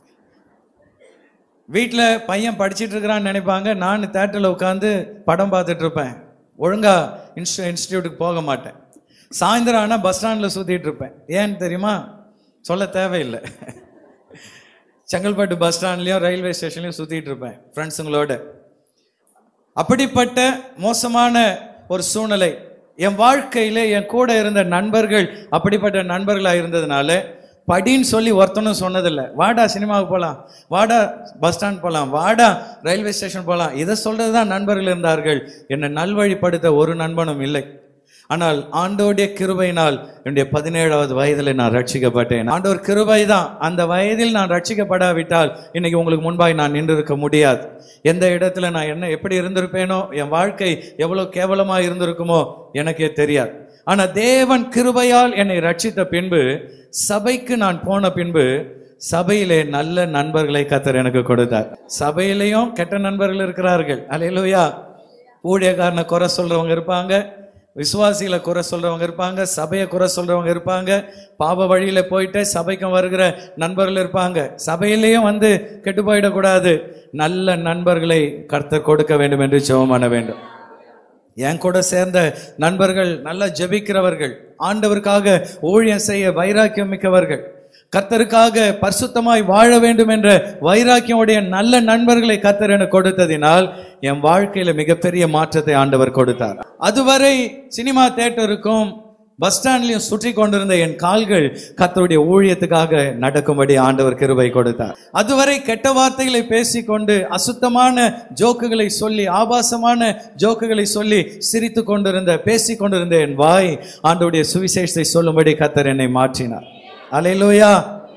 வீட்டில் பையன் படிச்சிட்டு இருக்கிறான்னு நினைப்பாங்க நான் தேட்டரில் உட்காந்து படம் பார்த்துட்டு இருப்பேன் ஒழுங்கா இன்ஸ்டி இன்ஸ்டியூட்டுக்கு போக மாட்டேன் சாயந்தரம் ஆனால் பஸ் ஸ்டாண்டில் சுற்றிட்டு இருப்பேன் ஏன்னு தெரியுமா சொல்ல தேவையில்லை செங்கல்பட்டு பஸ் ஸ்டாண்ட்லேயும் ரயில்வே ஸ்டேஷன்லையும் சுற்றிட்டு இருப்பேன் ஃப்ரெண்ட்ஸுங்களோட அப்படிப்பட்ட மோசமான ஒரு சூழ்நிலை என் வாழ்க்கையில என் கூட இருந்த நண்பர்கள் அப்படிப்பட்ட நண்பர்களா இருந்ததுனால படின்னு சொல்லி ஒருத்தனும் சொன்னதில்லை வாடா சினிமாவுக்கு போகலாம் வாடா பஸ் ஸ்டாண்ட் போகலாம் வாடா ரயில்வே ஸ்டேஷன் போகலாம் இதை சொல்றது தான் நண்பர்கள் இருந்தார்கள் என்னை நல்வழிப்படுத்த ஒரு நண்பனும் இல்லை ஆனால் ஆண்டோடைய கிருபையினால் என்னுடைய பதினேழாவது வயதில் நான் ரட்சிக்கப்பட்டேன் ஆண்டவர் கிருபை தான் அந்த வயதில் நான் ரட்சிக்கப்படாவிட்டால் இன்னைக்கு உங்களுக்கு முன்பாய் நான் நின்றிருக்க முடியாது எந்த இடத்துல நான் என்ன எப்படி இருந்திருப்பேனோ என் வாழ்க்கை எவ்வளவு கேவலமா இருந்திருக்குமோ எனக்கே தெரியாது ஆனா தேவன் கிருபையால் என்னை ரட்சித்த பின்பு சபைக்கு நான் போன பின்பு சபையிலே நல்ல நண்பர்களை கத்தர் எனக்கு கொடுத்தார் சபையிலையும் கெட்ட நண்பர்கள் இருக்கிறார்கள் அல்லேலூயா ஊழியக்காரனை குறை சொல்றவங்க இருப்பாங்க விசுவாசிகளை குறை சொல்றவங்க இருப்பாங்க சபையை குறை சொல்றவங்க இருப்பாங்க பாவ வழியில போயிட்டு சபைக்கும் வருகிற நண்பர்கள் இருப்பாங்க சபையிலையும் வந்து கெட்டு போயிடக்கூடாது நல்ல நண்பர்களை கர்த்தர் கொடுக்க வேண்டும் என்று ஜெபம் பண்ண வேண்டும் என் கூட சேர்ந்த நண்பர்கள் நல்லா ஜெபிக்கிறவர்கள் ஆண்டவருக்காக ஊழியம் செய்ய வைராக்கியம் மிக்கவர்கள் கர்த்தருக்காக பரிசுத்தமாய் வாழ வேண்டும் என்ற வைராக்கியம் உடைய நல்ல நண்பர்களை கர்த்தர் எனக்கு கொடுத்ததினால் என் வாழ்க்கையில மிகப்பெரிய மாற்றத்தை ஆண்டவர் கொடுத்தார் அதுவரை சினிமா தேட்டருக்கும் பஸ் ஸ்டாண்ட்லயும் சுற்றி கொண்டிருந்த என் கால்கள் கர்த்தருடைய ஊழியத்துக்காக நடக்கும்படி ஆண்டவர் கிருபை கொடுத்தார் அதுவரை கெட்ட வார்த்தைகளை பேசிக்கொண்டு அசுத்தமான ஜோக்குகளை சொல்லி ஆபாசமான ஜோக்குகளை சொல்லி சிரித்து கொண்டிருந்த பேசிக் கொண்டிருந்த என் வாய் ஆண்டவருடைய சுவிசேஷத்தை சொல்லும்படி கர்த்தர் என்னை மாற்றினார் அலையிலோயா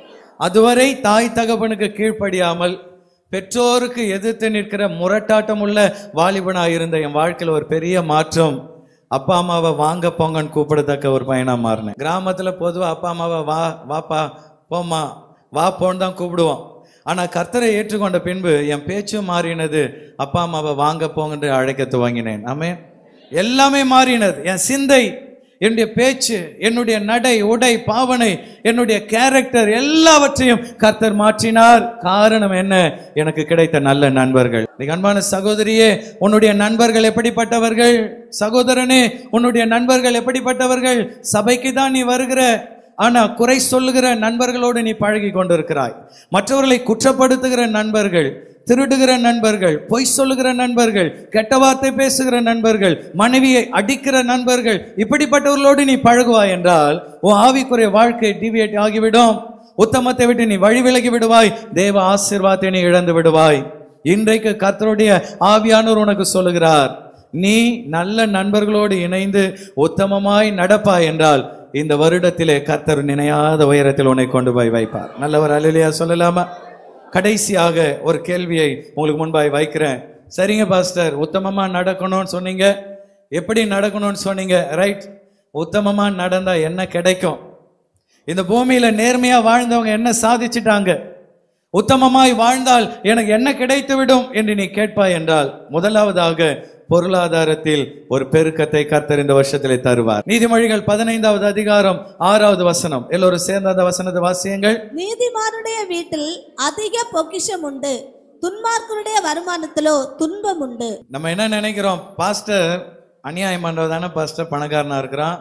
அதுவரை தாய் தகப்பனுக்கு கீழ்ப்படியாமல் பெற்றோருக்கு எதிர்த்து நிற்கிற முரட்டாட்டம் உள்ள வாலிபனாக இருந்த என் வாழ்க்கையில் ஒரு பெரிய மாற்றம் அப்பா அம்மாவை வாங்க போங்கன்னு கூப்பிடத்தக்க ஒரு பையனா மாறினேன் கிராமத்துல பொதுவா அப்பா அம்மாவை வா வாப்பா போம்மா வா போன்னு தான் கூப்பிடுவோம் ஆனா கர்த்தரை ஏற்றுக்கொண்ட பின்பு என் பேச்சும் மாறினது அப்பா அம்மாவை வாங்க போங்கன்னு அழைக்க துவங்கினேன் ஆமே எல்லாமே மாறினது என் சிந்தை என்னுடைய பேச்சு என்னுடைய நடை உடை பாவனை என்னுடைய கேரக்டர் எல்லாவற்றையும் கர்த்தர் மாற்றினார் காரணம் என்ன எனக்கு கிடைத்த நல்ல நண்பர்கள் இன்னைக்கு அன்பான சகோதரியே உன்னுடைய நண்பர்கள் எப்படிப்பட்டவர்கள் சகோதரனே உன்னுடைய நண்பர்கள் எப்படிப்பட்டவர்கள் சபைக்கு தான் நீ வருகிற ஆனா குறை சொல்லுகிற நண்பர்களோடு நீ பழகி கொண்டிருக்கிறாய் மற்றவர்களை குற்றப்படுத்துகிற நண்பர்கள் திருடுகிற நண்பர்கள் பொய் சொல்லுகிற நண்பர்கள் கெட்ட வார்த்தை பேசுகிற நண்பர்கள் மனைவியை அடிக்கிற நண்பர்கள் இப்படிப்பட்டவர்களோடு நீ பழகுவாய் என்றால் உன் ஆவிக்குரிய வாழ்க்கை டிவியேட் ஆகிவிடும் உத்தமத்தை விட்டு நீ வழி விலகி விடுவாய் தேவ ஆசீர்வாதத்தை நீ இழந்து விடுவாய் இன்றைக்கு கர்த்தருடைய ஆவியானவர் உனக்கு சொல்லுகிறார் நீ நல்ல நண்பர்களோடு இணைந்து உத்தமமாய் நடப்பாய் என்றால் இந்த வருடத்திலே கர்த்தர் நினையாத உயரத்தில் உன்னை கொண்டு போய் வைப்பார் நல்லவர் அலிலியா சொல்லலாமா கடைசியாக ஒரு கேள்வியை உங்களுக்கு முன்பாய் வைக்கிறேன் சரிங்க பாஸ்டர் உத்தமமா நடக்கணும்னு சொன்னீங்க எப்படி நடக்கணும்னு சொன்னீங்க ரைட் உத்தமமா நடந்தா என்ன கிடைக்கும் இந்த பூமியில நேர்மையா வாழ்ந்தவங்க என்ன சாதிச்சிட்டாங்க உத்தமமாய் வாழ்ந்தால் எனக்கு என்ன கிடைத்து விடும் என்று நீ கேட்பாய் என்றால் முதலாவதாக பொருளாதாரத்தில் ஒரு பெருக்கத்தை கர்த்தர் இந்த வருஷத்திலே தருவார் நீதிமொழிகள் பதினைந்தாவது அதிகாரம் ஆறாவது வசனம் எல்லோரும் சேர்ந்த அந்த வசனத்தை வாசியங்கள் நீதிமானுடைய வீட்டில் அதிக பொக்கிஷம் உண்டு துன்மார்க்கருடைய வருமானத்திலோ துன்பம் உண்டு நம்ம என்ன நினைக்கிறோம் பாஸ்டர் அநியாயம் பண்றது தானே பாஸ்டர் பணக்காரனா இருக்கிறான்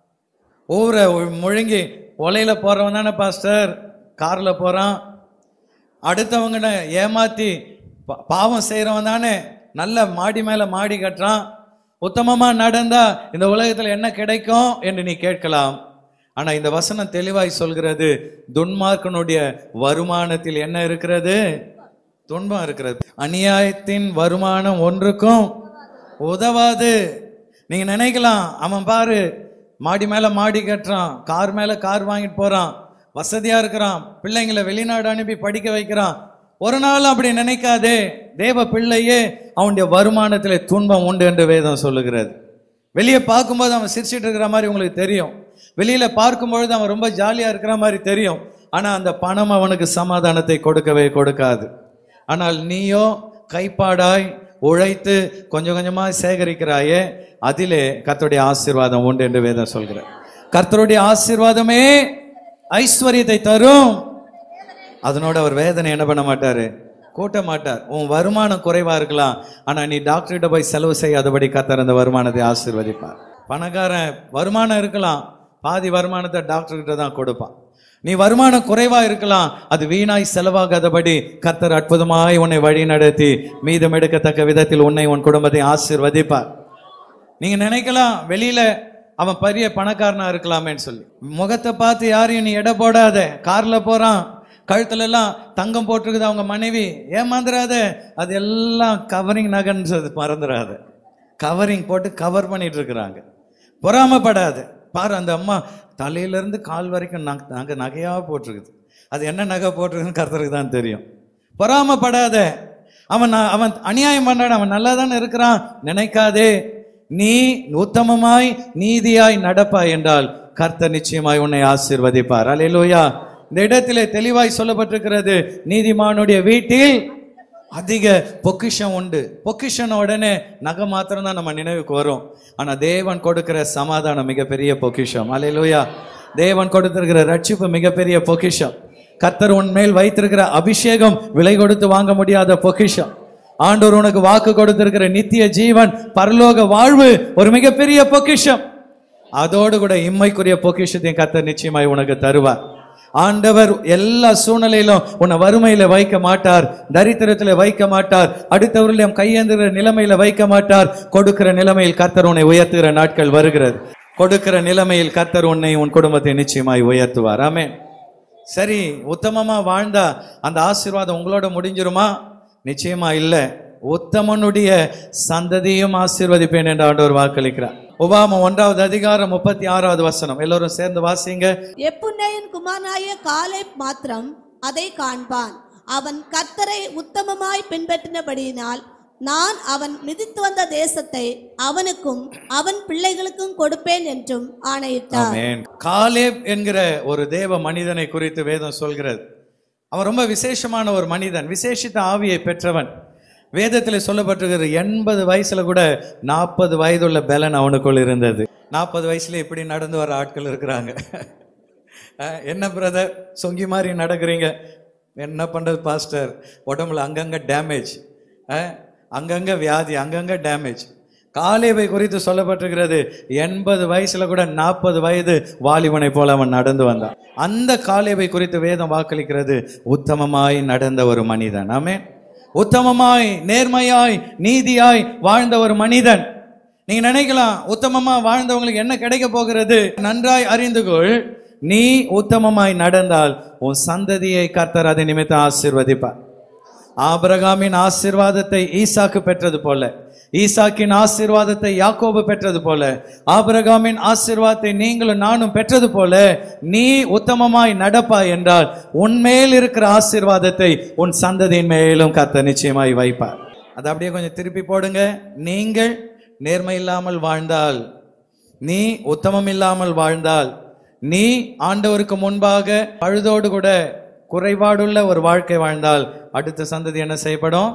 ஊரை ஒ- முழுங்கி ஒலையில போறவன் தானே பாஸ்டர் கார்ல போறான் அடுத்தவங்க ஏமாத்தி பா- பாவம் செய்யறவன் தானே நல்ல மாடி மேல மாடி கட்டுறான் உத்தமமா நடந்தா இந்த உலகத்துல என்ன கிடைக்கும் என்று நீ கேட்கலாம் ஆனா இந்த வசனம் தெளிவாய் சொல்கிறது துன்மார்க்கனுடைய வருமானத்தில் என்ன இருக்கிறது துன்பம் இருக்கிறது அநியாயத்தின் வருமானம் ஒன்றுக்கும் உதவாது நீங்க நினைக்கலாம் அவன் பாரு மாடி மேல மாடி கட்டுறான் கார் மேல கார் வாங்கிட்டு போறான் வசதியா இருக்கிறான் பிள்ளைங்களை வெளிநாடு அனுப்பி படிக்க வைக்கிறான் ஒரு நாள் அப்படி நினைக்காதே தேவ பிள்ளையே அவனுடைய வருமானத்திலே துன்பம் உண்டு என்று வேதம் சொல்லுகிறது வெளியே பார்க்கும்போது அவன் சிரிச்சிட்டு இருக்கிற மாதிரி உங்களுக்கு தெரியும் வெளியில பார்க்கும்பொழுது அவன் ரொம்ப ஜாலியா இருக்கிற மாதிரி தெரியும் ஆனா அந்த பணம் அவனுக்கு சமாதானத்தை கொடுக்கவே கொடுக்காது ஆனால் நீயோ கைப்பாடாய் உழைத்து கொஞ்சம் கொஞ்சமா சேகரிக்கிறாயே அதிலே கர்த்தருடைய ஆசீர்வாதம் உண்டு என்று வேதம் சொல்கிறார் கர்த்தருடைய ஆசீர்வாதமே ஐஸ்வர்யத்தை தரும் அதனோட அவர் வேதனை என்ன பண்ண மாட்டாரு கூட்ட மாட்டார் உன் வருமானம் குறைவா இருக்கலாம் ஆனா நீ டாக்டர்கிட்ட போய் செலவு செய்யாதபடி கத்தர் அந்த வருமானத்தை ஆசீர்வதிப்பார் பணக்காரன் வருமானம் இருக்கலாம் பாதி வருமானத்தை டாக்டர் கிட்ட தான் கொடுப்பான் நீ வருமானம் குறைவா இருக்கலாம் அது வீணாய் செலவாகாதபடி கர்த்தர் அற்புதமாய் உன்னை வழி நடத்தி மீதம் எடுக்கத்தக்க விதத்தில் உன்னை உன் குடும்பத்தை ஆசீர்வதிப்பார் நீங்க நினைக்கலாம் வெளியில அவன் பெரிய பணக்காரனா இருக்கலாமேன்னு சொல்லி முகத்தை பார்த்து யாரையும் நீ எடை போடாத கார்ல போறான் கழுத்துல எல்லாம் தங்கம் போட்டிருக்குது அவங்க மனைவி ஏமாந்துடாத அது எல்லாம் கவரிங் நகன்றது மறந்துடாத கவரிங் போட்டு கவர் பண்ணிட்டு இருக்கிறாங்க பொறாமப்படாத பாரு அந்த அம்மா தலையில இருந்து கால் வரைக்கும் நக- நகை நகையா போட்டிருக்குது அது என்ன நகை போட்டிருக்குன்னு கர்த்தருக்கு தான் தெரியும் பொறாமப்படாத அவன் ந- அவன் அநியாயம் பண்றான் அவன் நல்லா தானே இருக்கிறான் நினைக்காதே நீ உத்தமமாய் நீதியாய் நடப்பாய் என்றால் கர்த்தர் நிச்சயமாய் உன்னை ஆசீர்வதிப்பார் அல்லேலூயா இந்த இடத்திலே தெளிவாய் சொல்லப்பட்டிருக்கிறது நீதிமானுடைய வீட்டில் அதிக பொக்கிஷம் உண்டு பொக்கிஷன் உடனே நகை மாத்திரம் தான் நம்ம நினைவுக்கு வரும் ஆனா தேவன் கொடுக்கிற சமாதானம் மிகப்பெரிய பொக்கிஷம் அல்லேலூயா தேவன் கொடுத்திருக்கிற ரட்சிப்பு மிகப்பெரிய பொக்கிஷம் கர்த்தர் உன் மேல் வைத்திருக்கிற அபிஷேகம் விலை கொடுத்து வாங்க முடியாத பொக்கிஷம் ஆண்டவர் உனக்கு வாக்கு கொடுத்திருக்கிற நித்திய ஜீவன் பரலோக வாழ்வு ஒரு மிகப்பெரிய பொக்கிஷம் அதோடு கூட இம்மைக்குரிய பொக்கிஷத்தையும் கர்த்தர் நிச்சயமாய் உனக்கு தருவார் ஆண்டவர் எல்லா சூழ்நிலையிலும் உன்னை வறுமையில வைக்க மாட்டார் தரித்திரத்துல வைக்க மாட்டார் அடுத்தவர்களையும் கையேந்துகிற நிலைமையில வைக்க மாட்டார் கொடுக்கிற நிலைமையில் கர்த்தர் உன்னை உயர்த்துகிற நாட்கள் வருகிறது கொடுக்கிற நிலைமையில் கர்த்தர் உன்னை உன் குடும்பத்தை நிச்சயமாய் உயர்த்துவார் ஆமென் சரி உத்தமமா வாழ்ந்தா அந்த ஆசீர்வாதம் உங்களோட முடிஞ்சிருமா நிச்சயமா இல்ல உத்தமனுடைய சந்ததியும் ஆசீர்வதிப்பேன் என்று ஆண்டவர் வாக்களிக்கிறார் உபாம ஒன்றாவது அதிகாரம் முப்பத்தி ஆறாவது வசனம் எல்லோரும் சேர்ந்து வாசிங்க எப்புன்னையின் குமாரனாய காலை மாத்திரம் அதை காண்பான் அவன் கர்த்தரை உத்தமமாய் பின்பற்றினபடியினால் நான் அவன் மிதித்து வந்த தேசத்தை அவனுக்கும் அவன் பிள்ளைகளுக்கும் கொடுப்பேன் என்றும் ஆணையிட்டார் ஆமென் காலேப் என்கிற ஒரு தேவ மனிதனை குறித்து வேதம் சொல்கிறது அவன் ரொம்ப விசேஷமான ஒரு மனிதன் விசேஷித்த ஆவியை பெற்றவன் வேதத்தில் சொல்லப்பட்டிருக்கிற எண்பது வயசுல கூட நாற்பது வயதுள்ள பலன் அவனுக்குள் இருந்தது நாற்பது வயசுல இப்படி நடந்து வர ஆட்கள் இருக்கிறாங்க அஹ், என்ன பிரதர் சொங்கி மாதிரி நடக்கிறீங்க என்ன பண்றது பாஸ்டர் உடம்புல அங்கங்க டேமேஜ் அங்கங்க வியாதி அங்கங்க டேமேஜ் காலேபை குறித்து சொல்லப்பட்டிருக்கிறது எண்பது வயசுல கூட நாற்பது வயது வாலிபனை போல அவன் நடந்து வந்தான் அந்த காலேபை குறித்து வேதம் வாக்களிக்கிறது உத்தமமாய் நடந்த ஒரு மனிதன் ஆமே உத்தமமாய் நேர்மையாய் நீதியாய் வாழ்ந்த ஒரு மனிதன் நீங்க நினைக்கலாம் உத்தமமா வாழ்ந்தவங்களுக்கு என்ன கிடைக்க போகிறது நன்றாய் அறிந்து கொள் நீ உத்தமமாய் நடந்தால் உன் சந்ததியை கர்த்தர் அதை நிமித்தம் ஆசீர்வதிப்பார் ஆபிரகாமின் ஆசீர்வாதத்தை ஈசாக்கு பெற்றது போல ஈசாக்கின் ஆசீர்வாதத்தை யாக்கோபு பெற்றது போல ஆபிரகாமின் ஆசீர்வாதத்தை நீங்களும் நானும் பெற்றது போல நீ உத்தமமாய் நடப்பாய் என்றால் உன்மேல் இருக்கிற ஆசீர்வாதத்தை உன் சந்ததியின் மேலும் கத்த நிச்சயமாய் வைப்பார் அதை அப்படியே கொஞ்சம் திருப்பி போடுங்க நீங்கள் நேர்மை இல்லாமல் வாழ்ந்தால் நீ உத்தமம் இல்லாமல் வாழ்ந்தால் நீ ஆண்டவருக்கு முன்பாக பழுதோடு கூட குறைபாடுள்ள ஒரு வாழ்க்கை வாழ்ந்தால் அடுத்த சந்ததி என்ன செய்யப்படும்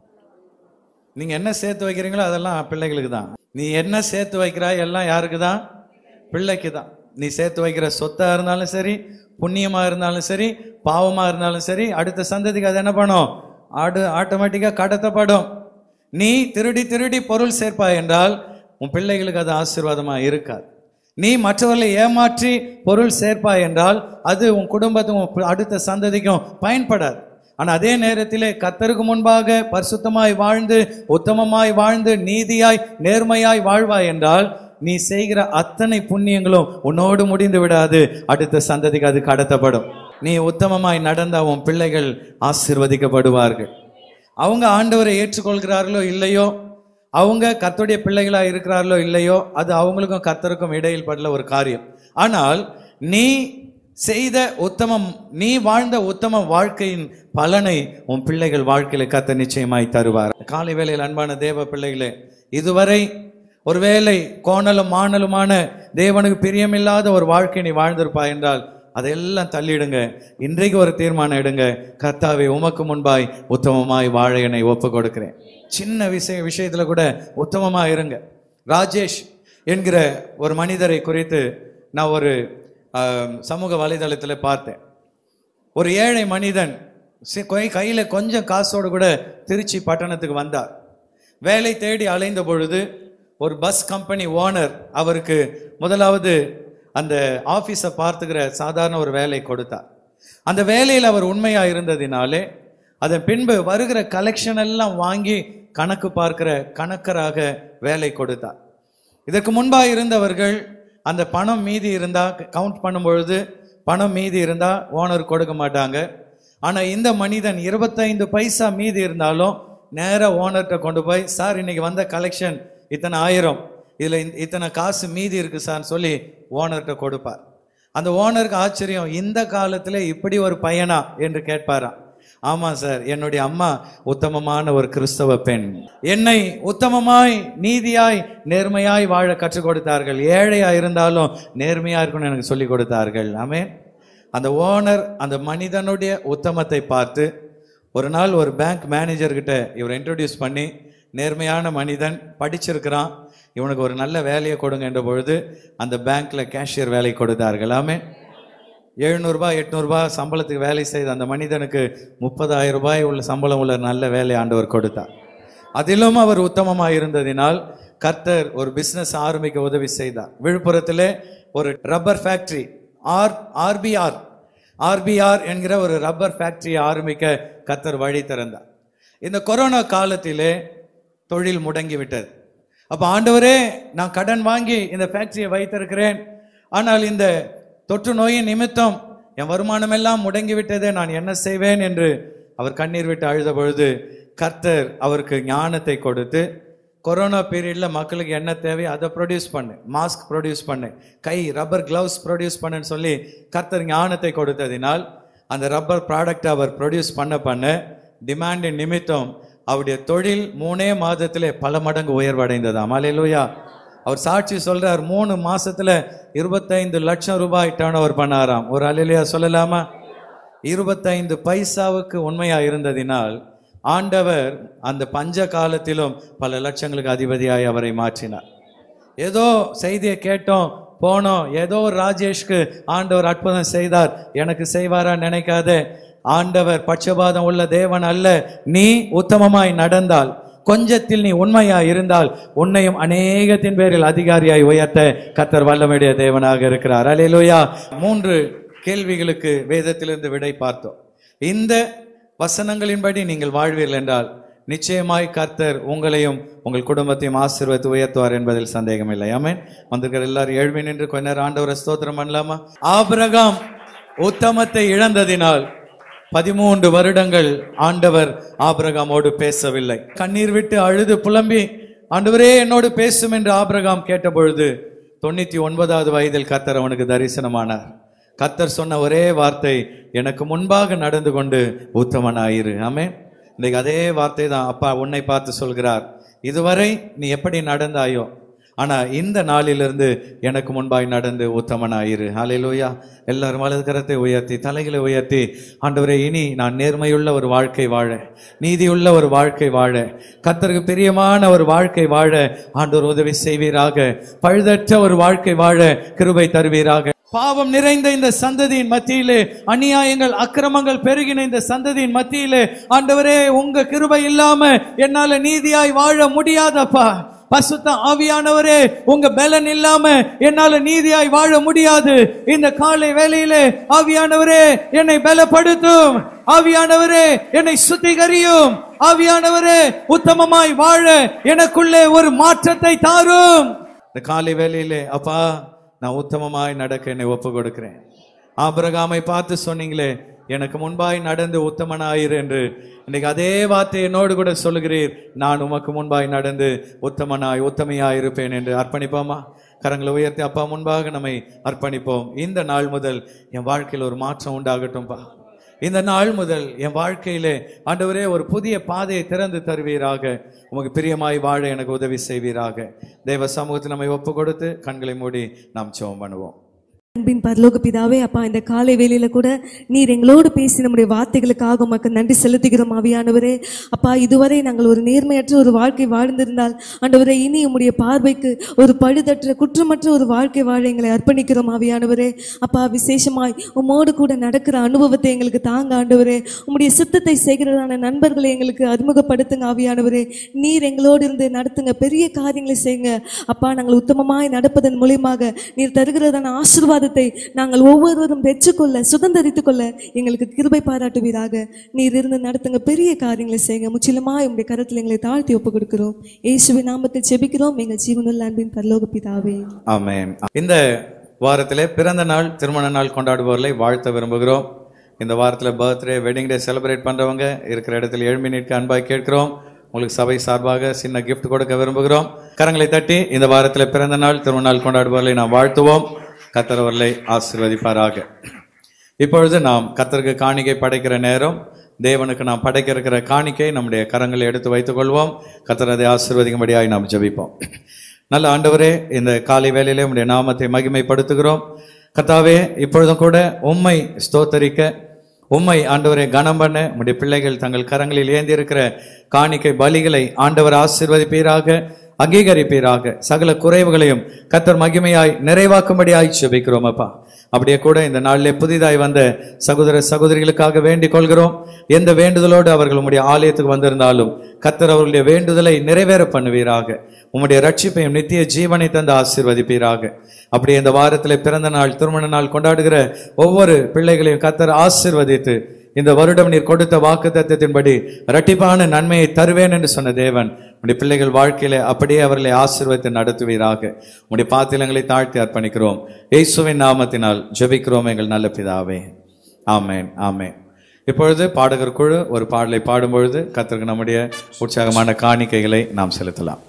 நீங்க என்ன சேர்த்து வைக்கிறீங்களோ அதெல்லாம் பிள்ளைகளுக்கு தான் நீ என்ன சேர்த்து வைக்கிறாய் எல்லாம் யாருக்கு தான் பிள்ளைக்கு தான் நீ சேர்த்து வைக்கிற சொத்தா இருந்தாலும் சரி புண்ணியமா இருந்தாலும் சரி பாவமா இருந்தாலும் சரி அடுத்த சந்ததிக்கு அது என்ன பண்ணும் ஆடு ஆட்டோமேட்டிக்கா கடத்தப்படும் நீ திருடி திருடி பொருள் சேர்ப்பாய் என்றால் உன் பிள்ளைகளுக்கு அது ஆசீர்வாதமா இருக்காது நீ மற்றவர்களை ஏமாற்றி பொருள் சேர்ப்பாய் என்றால் அது உன் குடும்பத்துக்கும் உன் அடுத்த சந்ததிக்கும் பயன்படாது ஆனா அதே நேரத்திலே கத்தருக்கு முன்பாக பரிசுத்தமாய் வாழ்ந்து உத்தமமாய் வாழ்ந்து நீதியாய் நேர்மையாய் வாழ்வாய் என்றால் நீ செய்கிற அத்தனை புண்ணியங்களும் உன்னோடு முடிந்து விடாது அடுத்த சந்ததிக்கு அது கடத்தப்படும் நீ உத்தமமாய் நடந்த உன் பிள்ளைகள் ஆசீர்வதிக்கப்படுவார்கள் அவங்க ஆண்டவரை ஏற்றுக்கொள்கிறார்களோ இல்லையோ அவங்க கர்த்தருடைய பிள்ளைகளா இருக்கிறார்களோ இல்லையோ அது அவங்களுக்கும் கர்த்தருக்கும் இடையில் படல ஒரு காரியம் ஆனால் நீ செய்த உத்தமம் நீ வாழ்ந்த உத்தம வாழ்க்கையின் பலனை உன் பிள்ளைகள் வாழ்க்கையில கத்த நிச்சயமாய் தருவார் காலை வேளையில் அன்பான தேவ பிள்ளைகளே இதுவரை ஒருவேளை கோணலும் மாணலுமான தேவனுக்கு பிரியமில்லாத ஒரு வாழ்க்கை நீ வாழ்ந்திருப்பாய் என்றால் அதையெல்லாம் தள்ளிடுங்க இன்றைக்கு ஒரு தீர்மானம் எடுங்க கர்த்தாவே உமக்கு முன்பாய் உத்தமமாய் வாழ என்னை ஒப்பு கொடுக்கிறேன் சின்ன விஷய விஷயத்துல கூட உத்தமமா இருங்க ராஜேஷ் என்கிற ஒரு மனிதரை குறித்து நான் ஒரு ஆம், சமூக வலைதளத்தில் பார்த்தேன் ஒரு ஏழை மனிதன் சி- கை- கையில கொஞ்சம் காசோடு கூட திருச்சி பட்டணத்துக்கு வந்தார் வேலை தேடி அலைந்த பொழுது ஒரு பஸ் கம்பெனி ஓனர் அவருக்கு முதலாவது அந்த ஆபீஸை பார்த்துக்கிற சாதாரண ஒரு வேலை கொடுத்தார் அந்த வேலையில் அவர் உண்மையா இருந்ததினாலே அதன் பின்பு வருகிற கலெக்ஷன் எல்லாம் வாங்கி கணக்கு பார்க்கிற கணக்கராக வேலை கொடுத்தார் இதற்கு முன்பாக இருந்தவர்கள் அந்த பணம் மீதி இருந்தா கவுண்ட் பண்ணும் பொழுது பணம் மீதி இருந்தா ஓனர் கொடுக்க மாட்டாங்க ஆனா இந்த மனிதன் இருபத்தைந்து பைசா மீதி இருந்தாலும் நேரா ஓனர்கிட்ட கொண்டு போய் சார் இன்னைக்கு வந்த கலெக்ஷன் இத்தனை ஆயிரம் இதுல இந்த- இத்தனை காசு மீதி இருக்கு சார்னு சொல்லி ஓனர்கிட்ட கொடுப்பார் அந்த ஓனருக்கு ஆச்சரியம் இந்த காலத்துல இப்படி ஒரு பையனா என்று கேட்பாராம் ஆமா சார் என்னுடைய அம்மா உத்தமமான ஒரு கிறிஸ்தவ பெண் என்னை உத்தமமாய் நீதியாய் நேர்மையாய் வாழ கற்றுக் கொடுத்தார்கள் ஏழையா இருந்தாலும் நேர்மையா இருக்கணும்னு எனக்கு சொல்லி கொடுத்தார்கள் ஆமென் அந்த ஓனர் அந்த மனிதனுடைய உத்தமத்தை பார்த்து ஒரு நாள் ஒரு பேங்க் மேனேஜர் கிட்ட இவரை இன்ட்ரடியூஸ் பண்ணி நேர்மையான மனிதன் படிச்சிருக்கிறான் இவனுக்கு ஒரு நல்ல வேலையை கொடுங்க என்ற பொழுது அந்த பேங்க்ல கேஷியர் வேலை கொடுத்தார்கள் ஆமென் எழுநூறுபா எட்நூறுபா சம்பளத்துக்கு வேலை செய்த அந்த மனிதனுக்கு முப்பதாயிரம் ரூபாய் உள்ள சம்பளம் உள்ள நல்ல வேலை ஆண்டவர் கொடுத்தார் அதிலும் அவர் உத்தமமாக இருந்ததினால் கர்த்தர் ஒரு பிசினஸ் ஆரம்பிக்க உதவி செய்தார் விழுப்புரத்திலே ஒரு rubber factory R RPR RPR என்கிற ஒரு ரப்பர் ஃபேக்டரியை ஆரம்பிக்க கர்த்தர் வழி திறந்தார் இந்த கொரோனா காலத்திலே தொழில் முடங்கி விட்டது அப்ப ஆண்டவரே நான் கடன் வாங்கி இந்த ஃபேக்டரியை வைத்திருக்கிறேன் ஆனால் இந்த தொற்று நோயின் நிமித்தம் என் வருமானம் எல்லாம் முடங்கி விட்டதே நான் என்ன செய்வேன் என்று அவர் கண்ணீர் விட்டு அழுத பொழுது கர்த்தர் அவருக்கு ஞானத்தை கொடுத்து கொரோனா பீரியட்ல மக்களுக்கு என்ன தேவையோ அதை ப்ரொடியூஸ் பண்ணு மாஸ்க் ப்ரொடியூஸ் பண்ணு கை ரப்பர் கிளவுஸ் ப்ரொடியூஸ் பண்ணுன்னு சொல்லி கர்த்தர் ஞானத்தை கொடுத்ததினால் அந்த ரப்பர் ப்ராடக்ட் அவர் ப்ரொடியூஸ் பண்ண பண்ண டிமாண்டின் நிமித்தம் அவருடைய தொழில் மூணே மாதத்திலே பல மடங்கு உயர்வடைந்ததாம் அலையிலூயா அவர் சாட்சி சொல்றார் மூணு மாசத்துல இருபத்தைந்து லட்சம் ரூபாய் டேர்ன் ஓவர் பண்ணாராம் ஒரு அலையிலையா சொல்லலாமா இருபத்தைந்து பைசாவுக்கு உண்மையா இருந்ததினால் ஆண்டவர் அந்த பஞ்ச காலத்திலும் பல லட்சங்களுக்கு அதிபதியாய் அவரை மாற்றினார் ஏதோ செய்தியை கேட்டோம் போனோம் ஏதோ ஒரு ராஜேஷ்க்கு ஆண்டவர் அற்புதம் செய்தார் எனக்கு செய்வாரா நினைக்காத ஆண்டவர் பட்சபாதம் உள்ள தேவன் அல்ல நீ உத்தமமாய் நடந்தால் கொஞ்சத்தில் நீ உண்மையா இருந்தால் உன்னையும் அநேகத்தின் பேரில் அதிகாரியாய் உயர்த்த கத்தர் வல்லமையுடைய தேவனாக இருக்கிறார் அல்லேலூயா மூன்று கேள்விகளுக்கு வேதத்திலிருந்து விடை பார்த்தோம் இந்த வசனங்களின்படி நீங்கள் வாழ்வீர்கள் என்றால் நிச்சயமாய் கர்த்தர் உங்களையும் உங்கள் குடும்பத்தையும் ஆசீர்வதித்து உயர்த்துவார் என்பதில் சந்தேகமில்லை ஆமென் வந்திருக்கிற எல்லாரும் எழுமி நின்று கொஞ்ச நேரம் ஆண்டவரை ஸ்தோத்திரம் பண்ணலாமா ஆபிரகாம் உத்தமத்தை இழந்ததினால் பதிமூன்று வருடங்கள் ஆண்டவர் ஆபிரகாமோடு பேசவில்லை கண்ணீர் விட்டு அழுது புலம்பி ஆண்டவரே என்னோடு பேசும் என்று ஆபிரகாம் கேட்டபொழுது தொண்ணூத்தி ஒன்பதாவது வயதில் கர்த்தர் அவனுக்கு தரிசனமானார் கர்த்தர் சொன்ன ஒரே வார்த்தை எனக்கு முன்பாக நடந்து கொண்டு உத்தமனாயிரு ஆமென் இன்னைக்கு அதே வார்த்தை தான் அப்பா உன்னை பார்த்து சொல்கிறார் இதுவரை நீ எப்படி நடந்தாயோ ஆனா இந்த நாளிலிருந்து எனக்கு முன்பாய் நடந்து உத்தமனாயிரு ஹalleluya எல்லாரும் வலது கரத்தை உயர்த்தி தலைகளை உயர்த்தி ஆண்டவரே இனி நான் நேர்மையுள்ள ஒரு வாழ்க்கை வாழ நீதியுள்ள ஒரு வாழ்க்கை வாழ கர்த்தருக்கு பிரியமான ஒரு வாழ்க்கை வாழ ஆண்டவர் உதவி செய்வீராக பழுதற்ற ஒரு வாழ்க்கை வாழ கிருபை தருவீராக பாவம் நிறைந்த இந்த சந்ததியின் மத்தியிலே அநியாயங்கள் அக்கிரமங்கள் பெருகின இந்த சந்ததியின் மத்தியிலே ஆண்டவரே உங்க கிருபை இல்லாம என்னால நீதியாய் வாழ முடியாதப்பா பசுத்த ஆவியானவரே உங்க பலன் இல்லாம என்னால நீதியாய் வாழ முடியாது இந்த காலை வேளையிலே ஆவியானவரே என்னை பலப்படுத்தும் ஆவியானவரே என்னை சுத்திகரியும் ஆவியானவரே உத்தமமாய் வாழ எனக்குள்ளே ஒரு மாற்றத்தை தாரும் இந்த காலை வேளையிலே அப்பா நான் உத்தமமாய் நடக்க என்னை ஒப்பு கொடுக்கிறேன் ஆபிரகாமை பார்த்து சொன்னீங்களே எனக்கு முன்பாய் நடந்து உத்தமனாயிரு என்று இன்னைக்கு அதே வார்த்தை என்னோடு கூட சொல்லுகிறீர் நான் உமக்கு முன்பாய் நடந்து உத்தமனாய் உத்தமையாய் இருப்பேன் என்று அர்ப்பணிப்போமா கரங்களை உயர்த்தி அப்பா முன்பாக நம்மை அர்ப்பணிப்போம் இந்த நாள் முதல் என் வாழ்க்கையில் ஒரு மாற்றம் உண்டாகட்டும்பா இந்த நாள் முதல் என் வாழ்க்கையிலே ஆண்டவரே ஒரு புதிய பாதையை திறந்து தருவீராக உமக்கு பிரியமாய் வாழ எனக்கு உதவி செய்வீராக தேவ சமூகத்தில் நம்மை ஒப்பு கொடுத்து கண்களை மூடி நாம் ஜெபம் பண்ணுவோம் அன்பின் பரலோக பிதாவே அப்பா இந்த காலை வேளையில கூட நீர் எங்களோடு பேசி நம்முடைய வார்த்தைகளுக்காக உமக்கு நன்றி செலுத்துகிறோம் ஆவியானவரே அப்பா இதுவரை நாங்கள் ஒரு நேர்மையற்ற ஒரு வாழ்க்கை வாழ்ந்திருந்தால் ஆண்டவரே இனி உம்முடைய பார்வைக்கு ஒரு பழுதற்ற குற்றமற்ற ஒரு வாழ்க்கை வாழ எங்களை அர்ப்பணிக்கிறோம் ஆவியானவரே அப்பா விசேஷமாய் உம்மோடு கூட நடக்கிற அனுபவத்தை எங்களுக்கு தாங்க ஆண்டவரே உம்முடைய சித்தத்தை செய்கிறதான நண்பர்களை எங்களுக்கு அறிமுகப்படுத்துங்க ஆவியானவரே நீர் எங்களோடு இருந்து நடத்துங்க பெரிய காரியங்களை செய்யுங்க அப்பா நாங்கள் உத்தமமாய் நடப்பதன் மூலியமாக நீர் தருகிறதான ஆசீர்வாதத்தை நாங்கள் ஒவ்வொருவரும் பெற்றுக்கொள்ள சுதந்திரித்துக் கொள்ள எங்களுக்கு கிருபை பாராட்டுவீராக நீர் இருந்து நடத்துங்க பெரிய காரியங்களை செய்யுங்க முற்றிலுமாய் உங்களுடைய கருத்தில் எங்களை தாழ்த்தி ஒப்பு கொடுக்கிறோம் இயேசுவின் நாமத்தை செபிக்கிறோம் எங்கள் ஜீவனுள்ள அன்பின் பரலோக பிதாவே ஆமென் இந்த வாரத்திலே பிறந்த நாள் திருமண நாள் கொண்டாடுபவர்களை வாழ்த்த விரும்புகிறோம் இந்த வாரத்தில் பர்த்டே வெட்டிங் டே செலிப்ரேட் பண்றவங்க இருக்கிற இடத்துல ஏழு மினிட்க்கு அன்பாய் கேட்கிறோம் உங்களுக்கு சபை சார்பாக சின்ன கிஃப்ட் கொடுக்க விரும்புகிறோம் கரங்களை தட்டி இந்த வாரத்தில் பிறந்த நாள் திருமண நாள் கொண்டாடுபவர்களை நாம் வாழ்த்துவோம் கர்த்தர் அவர்களை ஆசீர்வதிப்பாராக இப்பொழுது நாம் கர்த்தருக்கு காணிக்கை படைக்கிற நேரம் தேவனுக்கு நாம் படைக்க இருக்கிற காணிக்கை நம்முடைய கரங்களை எடுத்து வைத்துக் கொள்வோம் கர்த்தர் அதை ஆசீர்வதிக்கும்படியாய் நாம் ஜெபிப்போம் நல்ல ஆண்டவரே இந்த காலை வேளையிலே உம்முடைய நாமத்தை மகிமைப்படுத்துகிறோம் கர்த்தாவே இப்பொழுதும் கூட உம்மை ஸ்தோத்தரிக்க உம்மை ஆண்டவரை கனம் பண்ண உம்முடைய பிள்ளைகள் தங்கள் கரங்களில் ஏந்தி இருக்கிற காணிக்கை பலிகளை ஆண்டவர் ஆசீர்வதிப்பீராக அங்கீகரிப்பீராக சகல குறைவுகளையும் கத்தர் மகிமையாய் நிறைவாக்கும்படியாய் செபிக்கிறோம் அப்பா அப்படியே கூட இந்த நாளிலே புதிதாய் வந்த சகோதர சகோதரிகளுக்காக வேண்டிக் கொள்கிறோம் எந்த வேண்டுதலோடு அவர்கள் உம்முடைய ஆலயத்துக்கு வந்திருந்தாலும் கத்தர் அவர்களுடைய வேண்டுதலை நிறைவேற பண்ணுவீராக உம்முடைய ரட்சிப்பையும் நித்திய ஜீவனை தந்து ஆசீர்வதிப்பீராக அப்படியே இந்த வாரத்தில் பிறந்த நாள் திருமண நாள் கொண்டாடுகிற ஒவ்வொரு பிள்ளைகளையும் கத்தர் ஆசீர்வதித்து இந்த வருடம் நீர் கொடுத்த வாக்கு தத்துவத்தின்படி இரட்டிப்பான நன்மையை தருவேன் என்று சொன்ன தேவன் உடைய பிள்ளைகள் வாழ்க்கையில அப்படியே அவர்களை ஆசீர்வதித்து நடத்துவீராக உடைய பாத்திரங்களை தாழ்த்தி அர்ப்பணிக்கிறோம் இயேசுவின் நாமத்தினால் ஜெபிக்கிறோம் எங்கள் நல்ல பிதாவே ஆமென் ஆமென் இப்பொழுது பாடகர் குழு ஒரு பாடலை பாடும்பொழுது கத்தருக்கு நம்முடைய உற்சாகமான காணிக்கைகளை நாம் செலுத்தலாம்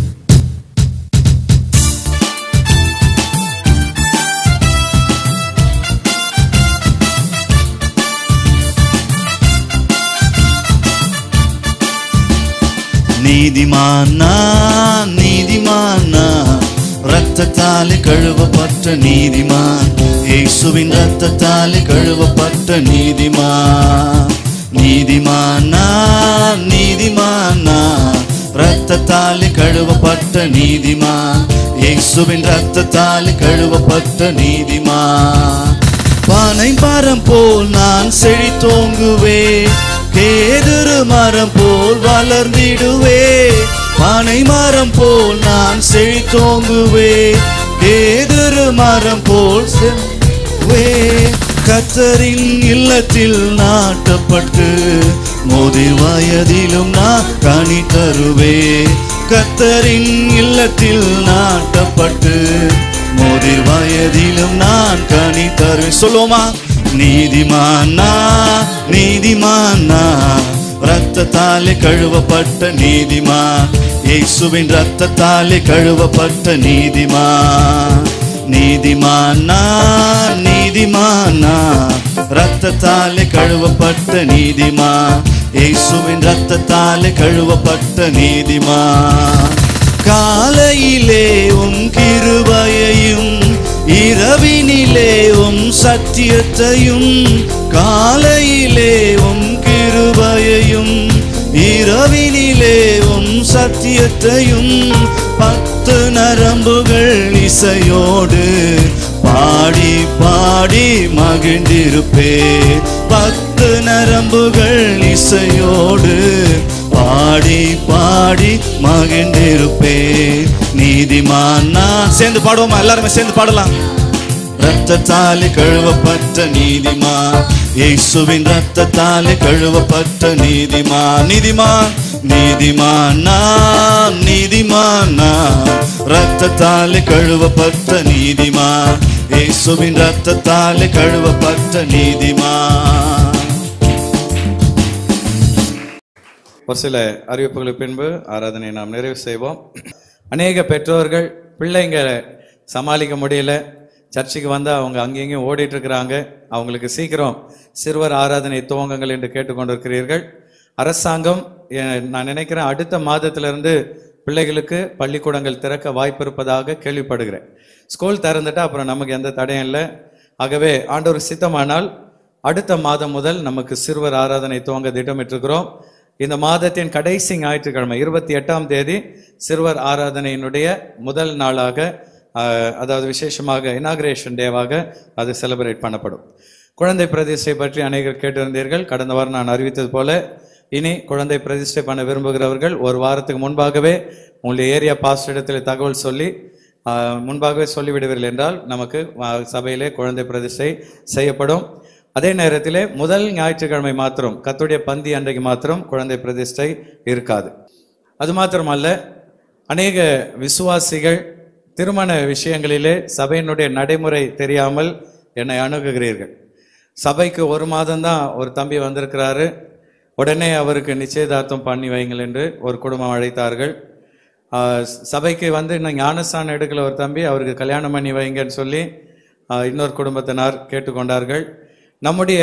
நீதிமானா நீதிமானா ரத்தத்தாலே கழுவப்பட்ட நீதிமான் இயேசுவின் ரத்தத்தாலே கழுவப்பட்ட நீதிமான் நீதிமானா நீதிமானா ரத்தத்தாலே கழுவப்பட்ட நீதிமான் இயேசுவின் ரத்தத்தாலே கழுவப்பட்ட நீதிமான் பானை மரம் போல் நான் செழித்தோங்குவே கேதுரு மரம் போல் வளர்ந்திடுவே பானை மரம் போல் நான் செழித்தோங்குவே கேதுரு மரம் போல் செல்வே கத்தரின் இல்லத்தில் நாட்டப்பட்டு முதிர் வயதிலும் நான் கனி தருவே கத்தரின் இல்லத்தில் நாட்டப்பட்டு முதிர் வயதிலும் நான் கனி தருவேன் சொல்லுவோமா நீதிமானா நீதிமானா ரத்தத்தாலே கழுவப்பட்ட நீதிமான் இயேசுவின் ரத்தத்தாலே கழுவப்பட்ட நீதிமான் நீதிமானா நீதிமானா ரத்தத்தாலே கழுவப்பட்ட நீதிமான் இயேசுவின் ரத்தத்தாலே கழுவப்பட்ட நீதிமான் காலையிலே உம் கிருபையையும் இரவினிலே உம் சத்தியத்தையும் காலையிலே உம் கிருபையையும் இரவினிலே உம் சத்தியத்தையும் பத்து நரம்புகள் இசையோடு பாடி பாடி மகிழ்ந்திருப்பே பத்து நரம்புகள் இசையோடு பாடி பாடி மகிழ்ந்திருப்பே நீதிமான் நான் சேர்ந்து பாடுவோமா எல்லாருமே சேர்ந்து பாடலாம் ரத்தத்தாலே கழுவப்பட்ட நீதிமான் இயேசுவின் ரத்தத்தாலே கழுவப்பட்ட நீதிமான் நீதிமான் நீதிமான் நான் நீதிமான் நான் ரத்தத்தாலே கழுவப்பட்ட நீதிமான் இயேசுவின் ரத்தத்தாலே கழுவப்பட்ட நீதிமான் ஒரு சில அறிவிப்புகளுக்கு பின்பு ஆராதனை நாம் நிறைவு செய்வோம் அநேக பெற்றோர்கள் பிள்ளைங்களை சமாளிக்க முடியல சர்ச்சுக்கு வந்தால் அவங்க அங்கேயும் ஓடிட்டு இருக்கிறாங்க அவங்களுக்கு சீக்கிரம் சிறுவர் ஆராதனை துவங்குங்கள் என்று கேட்டுக்கொண்டிருக்கிறீர்கள் அரசாங்கம் எ- நான் நினைக்கிறேன் அடுத்த மாதத்திலிருந்து பிள்ளைகளுக்கு பள்ளிக்கூடங்கள் திறக்க வாய்ப்பு இருப்பதாக கேள்விப்படுகிறேன் ஸ்கூல் திறந்துட்டா அப்புறம் நமக்கு எந்த தடையும் இல்லை ஆகவே ஆண்டவர் சித்தமானால் அடுத்த மாதம் முதல் நமக்கு சிறுவர் ஆராதனை துவங்க திட்டமிட்டிருக்கிறோம் இந்த மாதத்தின் கடைசி ஞாயிற்றுக்கிழமை இருபத்தி எட்டாம் தேதி சிறுவர் ஆராதனையினுடைய முதல் நாளாக ஆஹ், அதாவது விசேஷமாக இனாகிரேஷன் டேவாக அது செலிப்ரேட் பண்ணப்படும் குழந்தை பிரதிஷ்டை பற்றி அநேகர் கேட்டிருந்தீர்கள் கடந்த வாரம் நான் அறிவித்தது போல இனி குழந்தை பிரதிஷ்டை பண்ண விரும்புகிறவர்கள் ஒரு வாரத்துக்கு முன்பாகவே உங்களுடைய ஏரியா பாஸ்ட் இடத்தில் தகவல் சொல்லி ஆஹ், முன்பாகவே சொல்லிவிடுவீர்கள் என்றால் நமக்கு ஆஹ், சபையிலே குழந்தை பிரதிஷ்டை செய்யப்படும் அதே நேரத்திலே முதல் ஞாயிற்றுக்கிழமை மாத்திரம் கத்துடைய பந்தி அன்றைக்கு மாத்திரம் குழந்தை பிரதிஷ்டை இருக்காது அது மாத்திரமல்ல அநேக விசுவாசிகள் திருமண விஷயங்களிலே சபையினுடைய நடைமுறை தெரியாமல் என்னை அணுகுகிறீர்கள் சபைக்கு ஒரு மாதம்தான் ஒரு தம்பி வந்திருக்கிறாரு உடனே அவருக்கு நிச்சயதார்த்தம் பண்ணி வைங்கள் என்று ஒரு குடும்பம் அழைத்தார்கள் ஆஹ் சபைக்கு வந்து இன்னும் ஞானஸ்தானம் எடுக்கல ஒரு தம்பி அவருக்கு கல்யாணம் பண்ணி வைங்கன்னு சொல்லி ஆஹ் இன்னொரு குடும்பத்தினார் கேட்டுக்கொண்டார்கள் நம்முடைய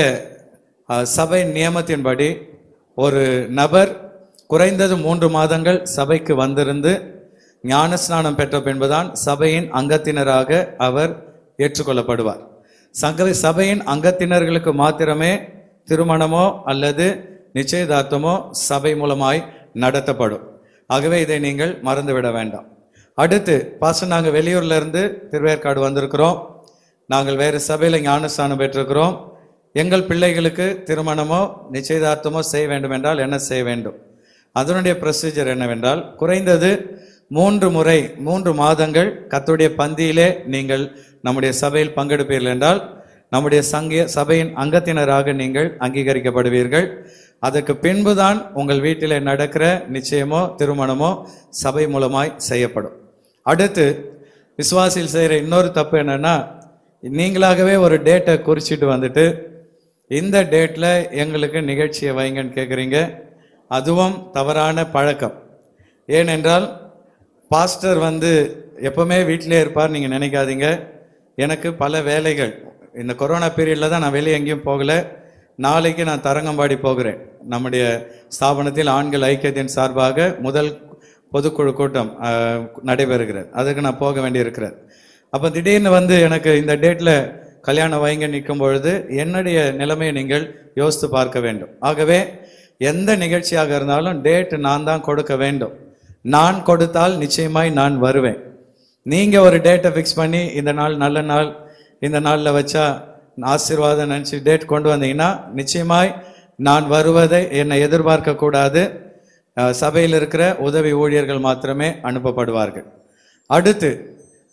ஆஹ் சபை நியமத்தின்படி ஒரு நபர் குறைந்தது மூன்று மாதங்கள் சபைக்கு வந்திருந்து ஞானஸ்நானம் பெற்ற பின்புதான் சபையின் அங்கத்தினராக அவர் ஏற்றுக்கொள்ளப்படுவார் சங்க சபையின் அங்கத்தினர்களுக்கு மாத்திரமே திருமணமோ அல்லது நிச்சயதார்த்தமோ சபை மூலமாய் நடத்தப்படும் ஆகவே இதை நீங்கள் மறந்துவிட வேண்டாம் அடுத்து பாசம் நாங்கள் வெளியூர்ல இருந்து திருவேற்காடு வந்திருக்கிறோம் நாங்கள் வேறு சபையில் ஞானஸ்தானம் பெற்றிருக்கிறோம் எங்கள் பிள்ளைகளுக்கு திருமணமோ நிச்சயதார்த்தமோ செய்ய வேண்டும் என்றால் என்ன செய்ய வேண்டும் அதனுடைய ப்ரொசீஜர் என்னவென்றால் குறைந்தது மூன்று முறை மூன்று மாதங்கள் கர்த்தருடைய பந்தியிலே நீங்கள் நம்முடைய சபையில் பங்கெடுப்பீர்கள் என்றால் நம்முடைய சங்க சபையின் அங்கத்தினராக நீங்கள் அங்கீகரிக்கப்படுவீர்கள் அதற்கு பின்புதான் உங்கள் வீட்டிலே நடக்கிற நிச்சயமோ திருமணமோ சபை மூலமாய் செய்யப்படும் அடுத்து விசுவாசியில் செய்கிற இன்னொரு தப்பு என்னன்னா நீங்களாகவே ஒரு டேட்டை குறிச்சிட்டு வந்துட்டு இந்த டேட்டில் எங்களுக்கு நிகழ்ச்சியை வைங்கன்னு கேட்குறீங்க அதுவும் தவறான பழக்கம் ஏனென்றால் பாஸ்டர் வந்து எப்பவுமே வீட்டிலே இருப்பார் நீங்கள் நினைக்காதீங்க எனக்கு பல வேலைகள் இந்த கொரோனா பீரியடில் தான் நான் வெளியே எங்கேயும் போகல நாளைக்கு நான் தரங்கம்பாடி போகிறேன் நம்முடைய ஸ்தாபனத்தில் ஆண்கள் ஐக்கியத்தின் சார்பாக முதல் பொதுக்குழு கூட்டம் ஆஹ், நடைபெறுகிறது அதுக்கு நான் போக வேண்டியிருக்கிறது அப்போ திடீர்னு வந்து எனக்கு இந்த டேட்டில் கல்யாணம் வைங்க நிற்கும் பொழுது என்னுடைய நிலைமையை நீங்கள் யோசித்து பார்க்க வேண்டும் ஆகவே எந்த நிகழ்ச்சியாக இருந்தாலும் டேட் நான் தான் கொடுக்க வேண்டும் நான் கொடுத்தால் நிச்சயமாய் நான் வருவேன் நீங்க ஒரு டேட்டை ஃபிக்ஸ் பண்ணி இந்த நாள் நல்ல நாள் இந்த நாளில் வச்சா ஆசீர்வாதம் நினச்சி டேட் கொண்டு வந்தீங்கன்னா நிச்சயமாய் நான் வருவதை என்னை எதிர்பார்க்க கூடாது அஹ், சபையில் இருக்கிற உதவி ஊழியர்கள் மாத்திரமே அனுப்பப்படுவார்கள் அடுத்து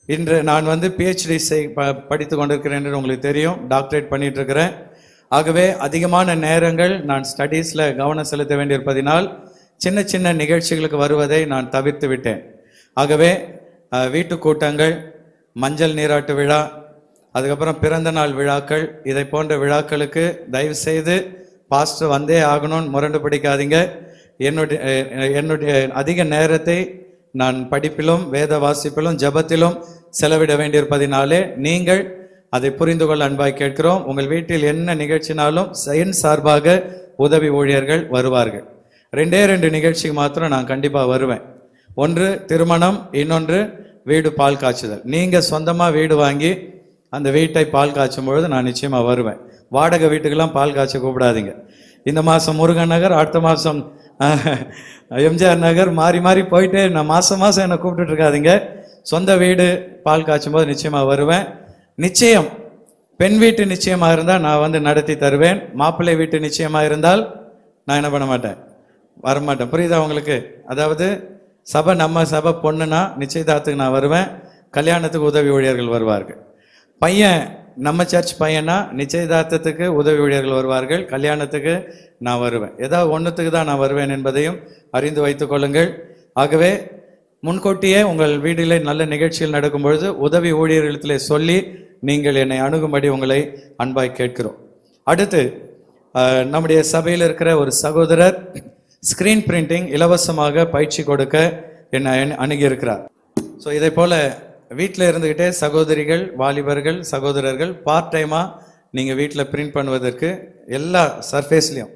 இன்று நான் வந்து பிஹெச்டி செய் ப படித்து கொண்டிருக்கிறேன் என்று உங்களுக்கு தெரியும் டாக்டரேட் பண்ணிட்டு இருக்கிறேன் ஆகவே அதிகமான நேரங்கள் நான் ஸ்டடீஸில் கவனம் செலுத்த வேண்டியிருப்பதினால் சின்ன சின்ன நிகழ்ச்சிகளுக்கு வருவதை நான் தவிர்த்து விட்டேன் ஆகவே அஹ், வீட்டு கூட்டங்கள் மஞ்சள் நீராட்டு விழா அதுக்கப்புறம் பிறந்த நாள் விழாக்கள் இதை போன்ற விழாக்களுக்கு தயவு செய்து பாஸ்டர் வந்தே ஆகணும்னு முரண்டு பிடிக்காதீங்க என்னுடைய அஹ், என்னுடைய அதிக நேரத்தை நான் படிப்பிலும் வேத வாசிப்பிலும் ஜெபத்திலும் செலவிட வேண்டியிருப்பதினாலே நீங்கள் அதை புரிந்து கொள்ள அன்பாய் கேட்கிறோம் உங்கள் வீட்டில் என்ன நிகழ்ச்சினாலும் என் சார்பாக உதவி ஊழியர்கள் வருவார்கள் ரெண்டே ரெண்டு நிகழ்ச்சிக்கு மாத்திரம் நான் கண்டிப்பாக வருவேன் ஒன்று திருமணம் இன்னொன்று வீடு பால் காய்ச்சுதல் நீங்க சொந்தமா வீடு வாங்கி அந்த வீட்டை பால் காய்ச்சும் பொழுது நான் நிச்சயமா வருவேன் வாடகை வீட்டுக்கெல்லாம் பால் காய்ச்ச கூப்பிடாதீங்க இந்த மாசம் முருகன் நகர் அடுத்த மாசம் அஹ், எம்ஜிஆர் நகர் மாறி மாறி போயிட்டு நான் மாசம் மாசம் என்னை கூப்பிட்டுட்டு இருக்காதீங்க சொந்த வீடு பால் காய்ச்சும் போது நிச்சயமா வருவேன் நிச்சயம் பெண் வீட்டு நிச்சயமா இருந்தால் நான் வந்து நடத்தி தருவேன் மாப்பிள்ளை வீட்டு நிச்சயமா இருந்தால் நான் என்ன பண்ண மாட்டேன் வரமாட்டேன் புரியுதா உங்களுக்கு அதாவது சபை நம்ம சபை பொண்ணுனா நிச்சயதார்த்தத்துக்கு நான் வருவேன் கல்யாணத்துக்கு உதவி ஊழியர்கள் வருவார்கள் பையன் நம்ம சர்ச் பையனா நிச்சயதார்த்தத்துக்கு உதவி ஊழியர்கள் வருவார்கள் கல்யாணத்துக்கு நான் வருவேன் ஏதாவது ஒன்றுத்துக்கு தான் நான் வருவேன் என்பதையும் அறிந்து வைத்துக் கொள்ளுங்கள் ஆகவே முன்கூட்டியே உங்கள் வீட்டிலே நல்ல நிகழ்ச்சிகள் நடக்கும் பொழுது உதவி ஊழியர்களிடத்திலே சொல்லி நீங்கள் என்னை அணுகும்படி உங்களை அன்பாய் கேட்கிறோம் அடுத்து அஹ், நம்முடைய சபையில் இருக்கிற ஒரு சகோதரர் ஸ்கிரீன் பிரிண்டிங் இலவசமாக பயிற்சி கொடுக்க என்னை அணு- அணுகியிருக்கிறார் ஸோ இதே போல வீட்டில் இருந்துக்கிட்டே சகோதரிகள் வாலிபர்கள் சகோதரர்கள் பார்ட் டைமாக நீங்கள் வீட்டில் பிரிண்ட் பண்ணுவதற்கு எல்லா சர்ஃபேஸ்லையும்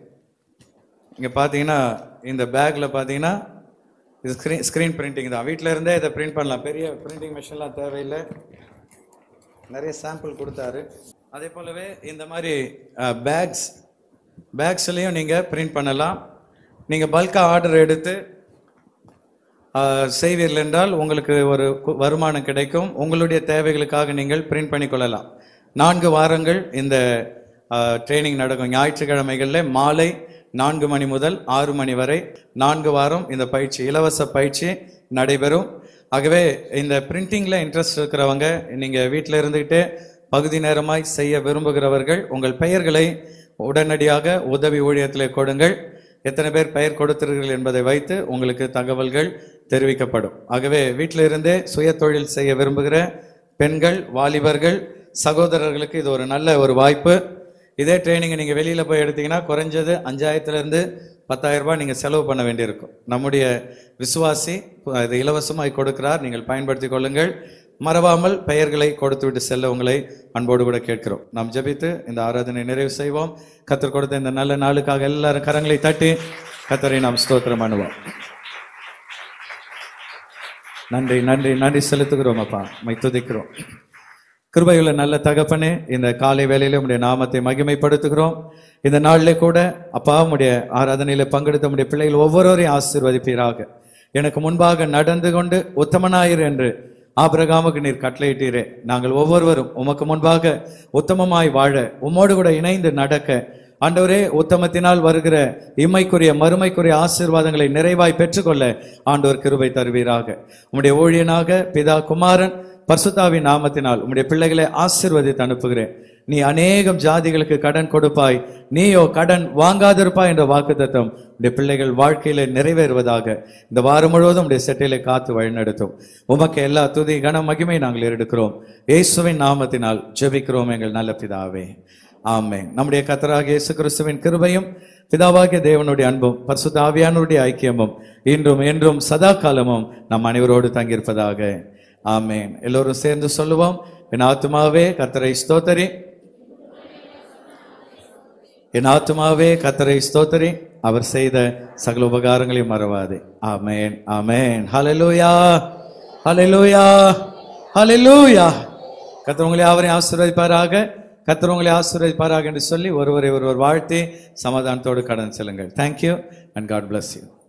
இங்கே பார்த்தீங்கன்னா இந்த பேக்கில் பார்த்தீங்கன்னா இது ஸ்க்ரீன் ஸ்க்ரீன் பிரிண்டிங் தான் வீட்டில் இருந்தே இதை பிரிண்ட் பண்ணலாம் பெரிய பிரிண்டிங் மிஷின்லாம் தேவையில்லை நிறைய சாம்பிள் கொடுத்தாரு அதே போலவே இந்த மாதிரி பேக்ஸ் பேக்ஸ்லேயும் நீங்கள் பிரிண்ட் பண்ணலாம் நீங்கள் பல்காக ஆர்டர் எடுத்து ஆஹ், செய்வீர்கள் என்றால் உங்களுக்கு ஒரு கு- வருமானம் கிடைக்கும் உங்களுடைய தேவைகளுக்காக நீங்கள் பிரிண்ட் பண்ணிக்கொள்ளலாம் நான்கு வாரங்கள் இந்த ட்ரைனிங் நடக்கும் ஞாயிற்றுக்கிழமைகளில் மாலை நான்கு மணி முதல் ஆறு மணி வரை நான்கு வாரம் இந்த பயிற்சி இலவச பயிற்சி நடைபெறும் ஆகவே இந்த பிரிண்டிங்கில் இன்ட்ரெஸ்ட் இருக்கிறவங்க நீங்கள் வீட்டில் இருந்துக்கிட்டே பகுதி நேரமாய் செய்ய விரும்புகிறவர்கள் உங்கள் பெயர்களை உடனடியாக உதவி ஊழியத்திலே கொடுங்கள் எத்தனை பேர் பெயர் கொடுத்தீர்கள் என்பதை வைத்து உங்களுக்கு தகவல்கள் தெரிவிக்கப்படும் ஆகவே வீட்டில் இருந்தே சுய தொழில் செய்ய விரும்புகிற பெண்கள் வாலிபர்கள் சகோதரர்களுக்கு இது ஒரு நல்ல ஒரு வாய்ப்பு இதே ட்ரைனிங் நீங்கள் வெளியில் போய் எடுத்தீங்கன்னா குறைஞ்சது அஞ்சாயிரத்துலேருந்து பத்தாயிரம் ரூபாய் நீங்கள் செலவு பண்ண வேண்டியிருக்கும் நம்முடைய விசுவாசி இது இலவசமாய் கொடுக்கிறார் நீங்கள் பயன்படுத்திக் கொள்ளுங்கள் மறவாமல் பெயர்களை கொடுத்துவிட்டு செல்ல உங்களை அன்போடு கூட கேட்கிறோம் நாம் ஜெபித்து இந்த ஆராதனை நிறைவு செய்வோம் கத்தர் கொடுத்த இந்த நல்ல நாளுக்காக எல்லாரும் கரங்களை தட்டி கத்தரை நாம் ஸ்தோத்திரம் பண்ணுவோம் நன்றி நன்றி நன்றி செலுத்துகிறோம் அப்பா மை துதிக்கிறோம் கிருபையுள்ள நல்ல தகப்பனே இந்த காலை வேளையில உம்முடைய நாமத்தை மகிமைப்படுத்துகிறோம் இந்த நாளிலே கூட அப்பா உம்முடைய ஆராதனையில பங்கெடுத்த உம்முடைய பிள்ளைகள் ஒவ்வொருவரையும் ஆசீர்வதிப்பீராக எனக்கு முன்பாக நடந்து கொண்டு உத்தமனாயிரு என்று ஆபிரகாமுக்கு நீர் கட்டளையிட்டீரே நாங்கள் ஒவ்வொருவரும் உமக்கு முன்பாக உத்தமமாய் வாழ உம்மோடு கூட இணைந்து நடக்க ஆண்டவரே உத்தமத்தினால் வருகிற இம்மைக்குரிய மறுமைக்குரிய ஆசீர்வாதங்களை நிறைவாய் பெற்றுக்கொள்ள ஆண்டவர் கிருபை தருவீராக உம்முடைய ஊழியனாக பிதா குமாரன் பர்சுத்தாவின் நாமத்தினால் உம்முடைய பிள்ளைகளை ஆசீர்வதித்து அனுப்புகிறேன் நீ அநேகம் ஜாதிகளுக்கு கடன் கொடுப்பாய் நீயோ கடன் வாங்காதிருப்பாய் என்ற வாக்குத்தத்தம் உடைய பிள்ளைகள் வாழ்க்கையில நிறைவேறுவதாக இந்த வாரம் முழுவதும் உடைய செட்டையில காத்து வழிநடத்தும் உமக்கு எல்லா துதி கன மகிமை நாங்கள் எடுக்கிறோம் இயேசுவின் நாமத்தினால் ஜெபிக்கிறோம் எங்கள் நல்ல பிதாவே ஆமென் நம்முடைய கத்தராக இயேசு கிறிஸ்துவின் கிருபையும் பிதாவாகிய தேவனுடைய அன்பும் பரிசுத்த ஆவியானுடைய ஐக்கியமும் இன்றும் என்றும் சதா காலமும் நம் அனைவரோடு தங்கியிருப்பதாக ஆமென் எல்லோரும் சேர்ந்து சொல்லுவோம் என் ஆத்துமாவே கத்தரை ஸ்தோத்தரி என் ஆத்துமாவே கத்தரை ஸ்தோத்தரி அவர் செய்த சகல உபகாரங்களையும் மறவாதே ஆமென் ஆமென் ஹalleluya ஹalleluya ஹalleluya கர்த்தர் உங்களை யாவரையும் ஆசீர்வதிப்பாராக கர்த்தர் உங்களை ஆசீர்வதிப்பாராக என்று சொல்லி ஒருவரை ஒருவர் வாழ்த்தி சமாதானத்தோடு கடன் செல்லுங்கள் thank you and God bless you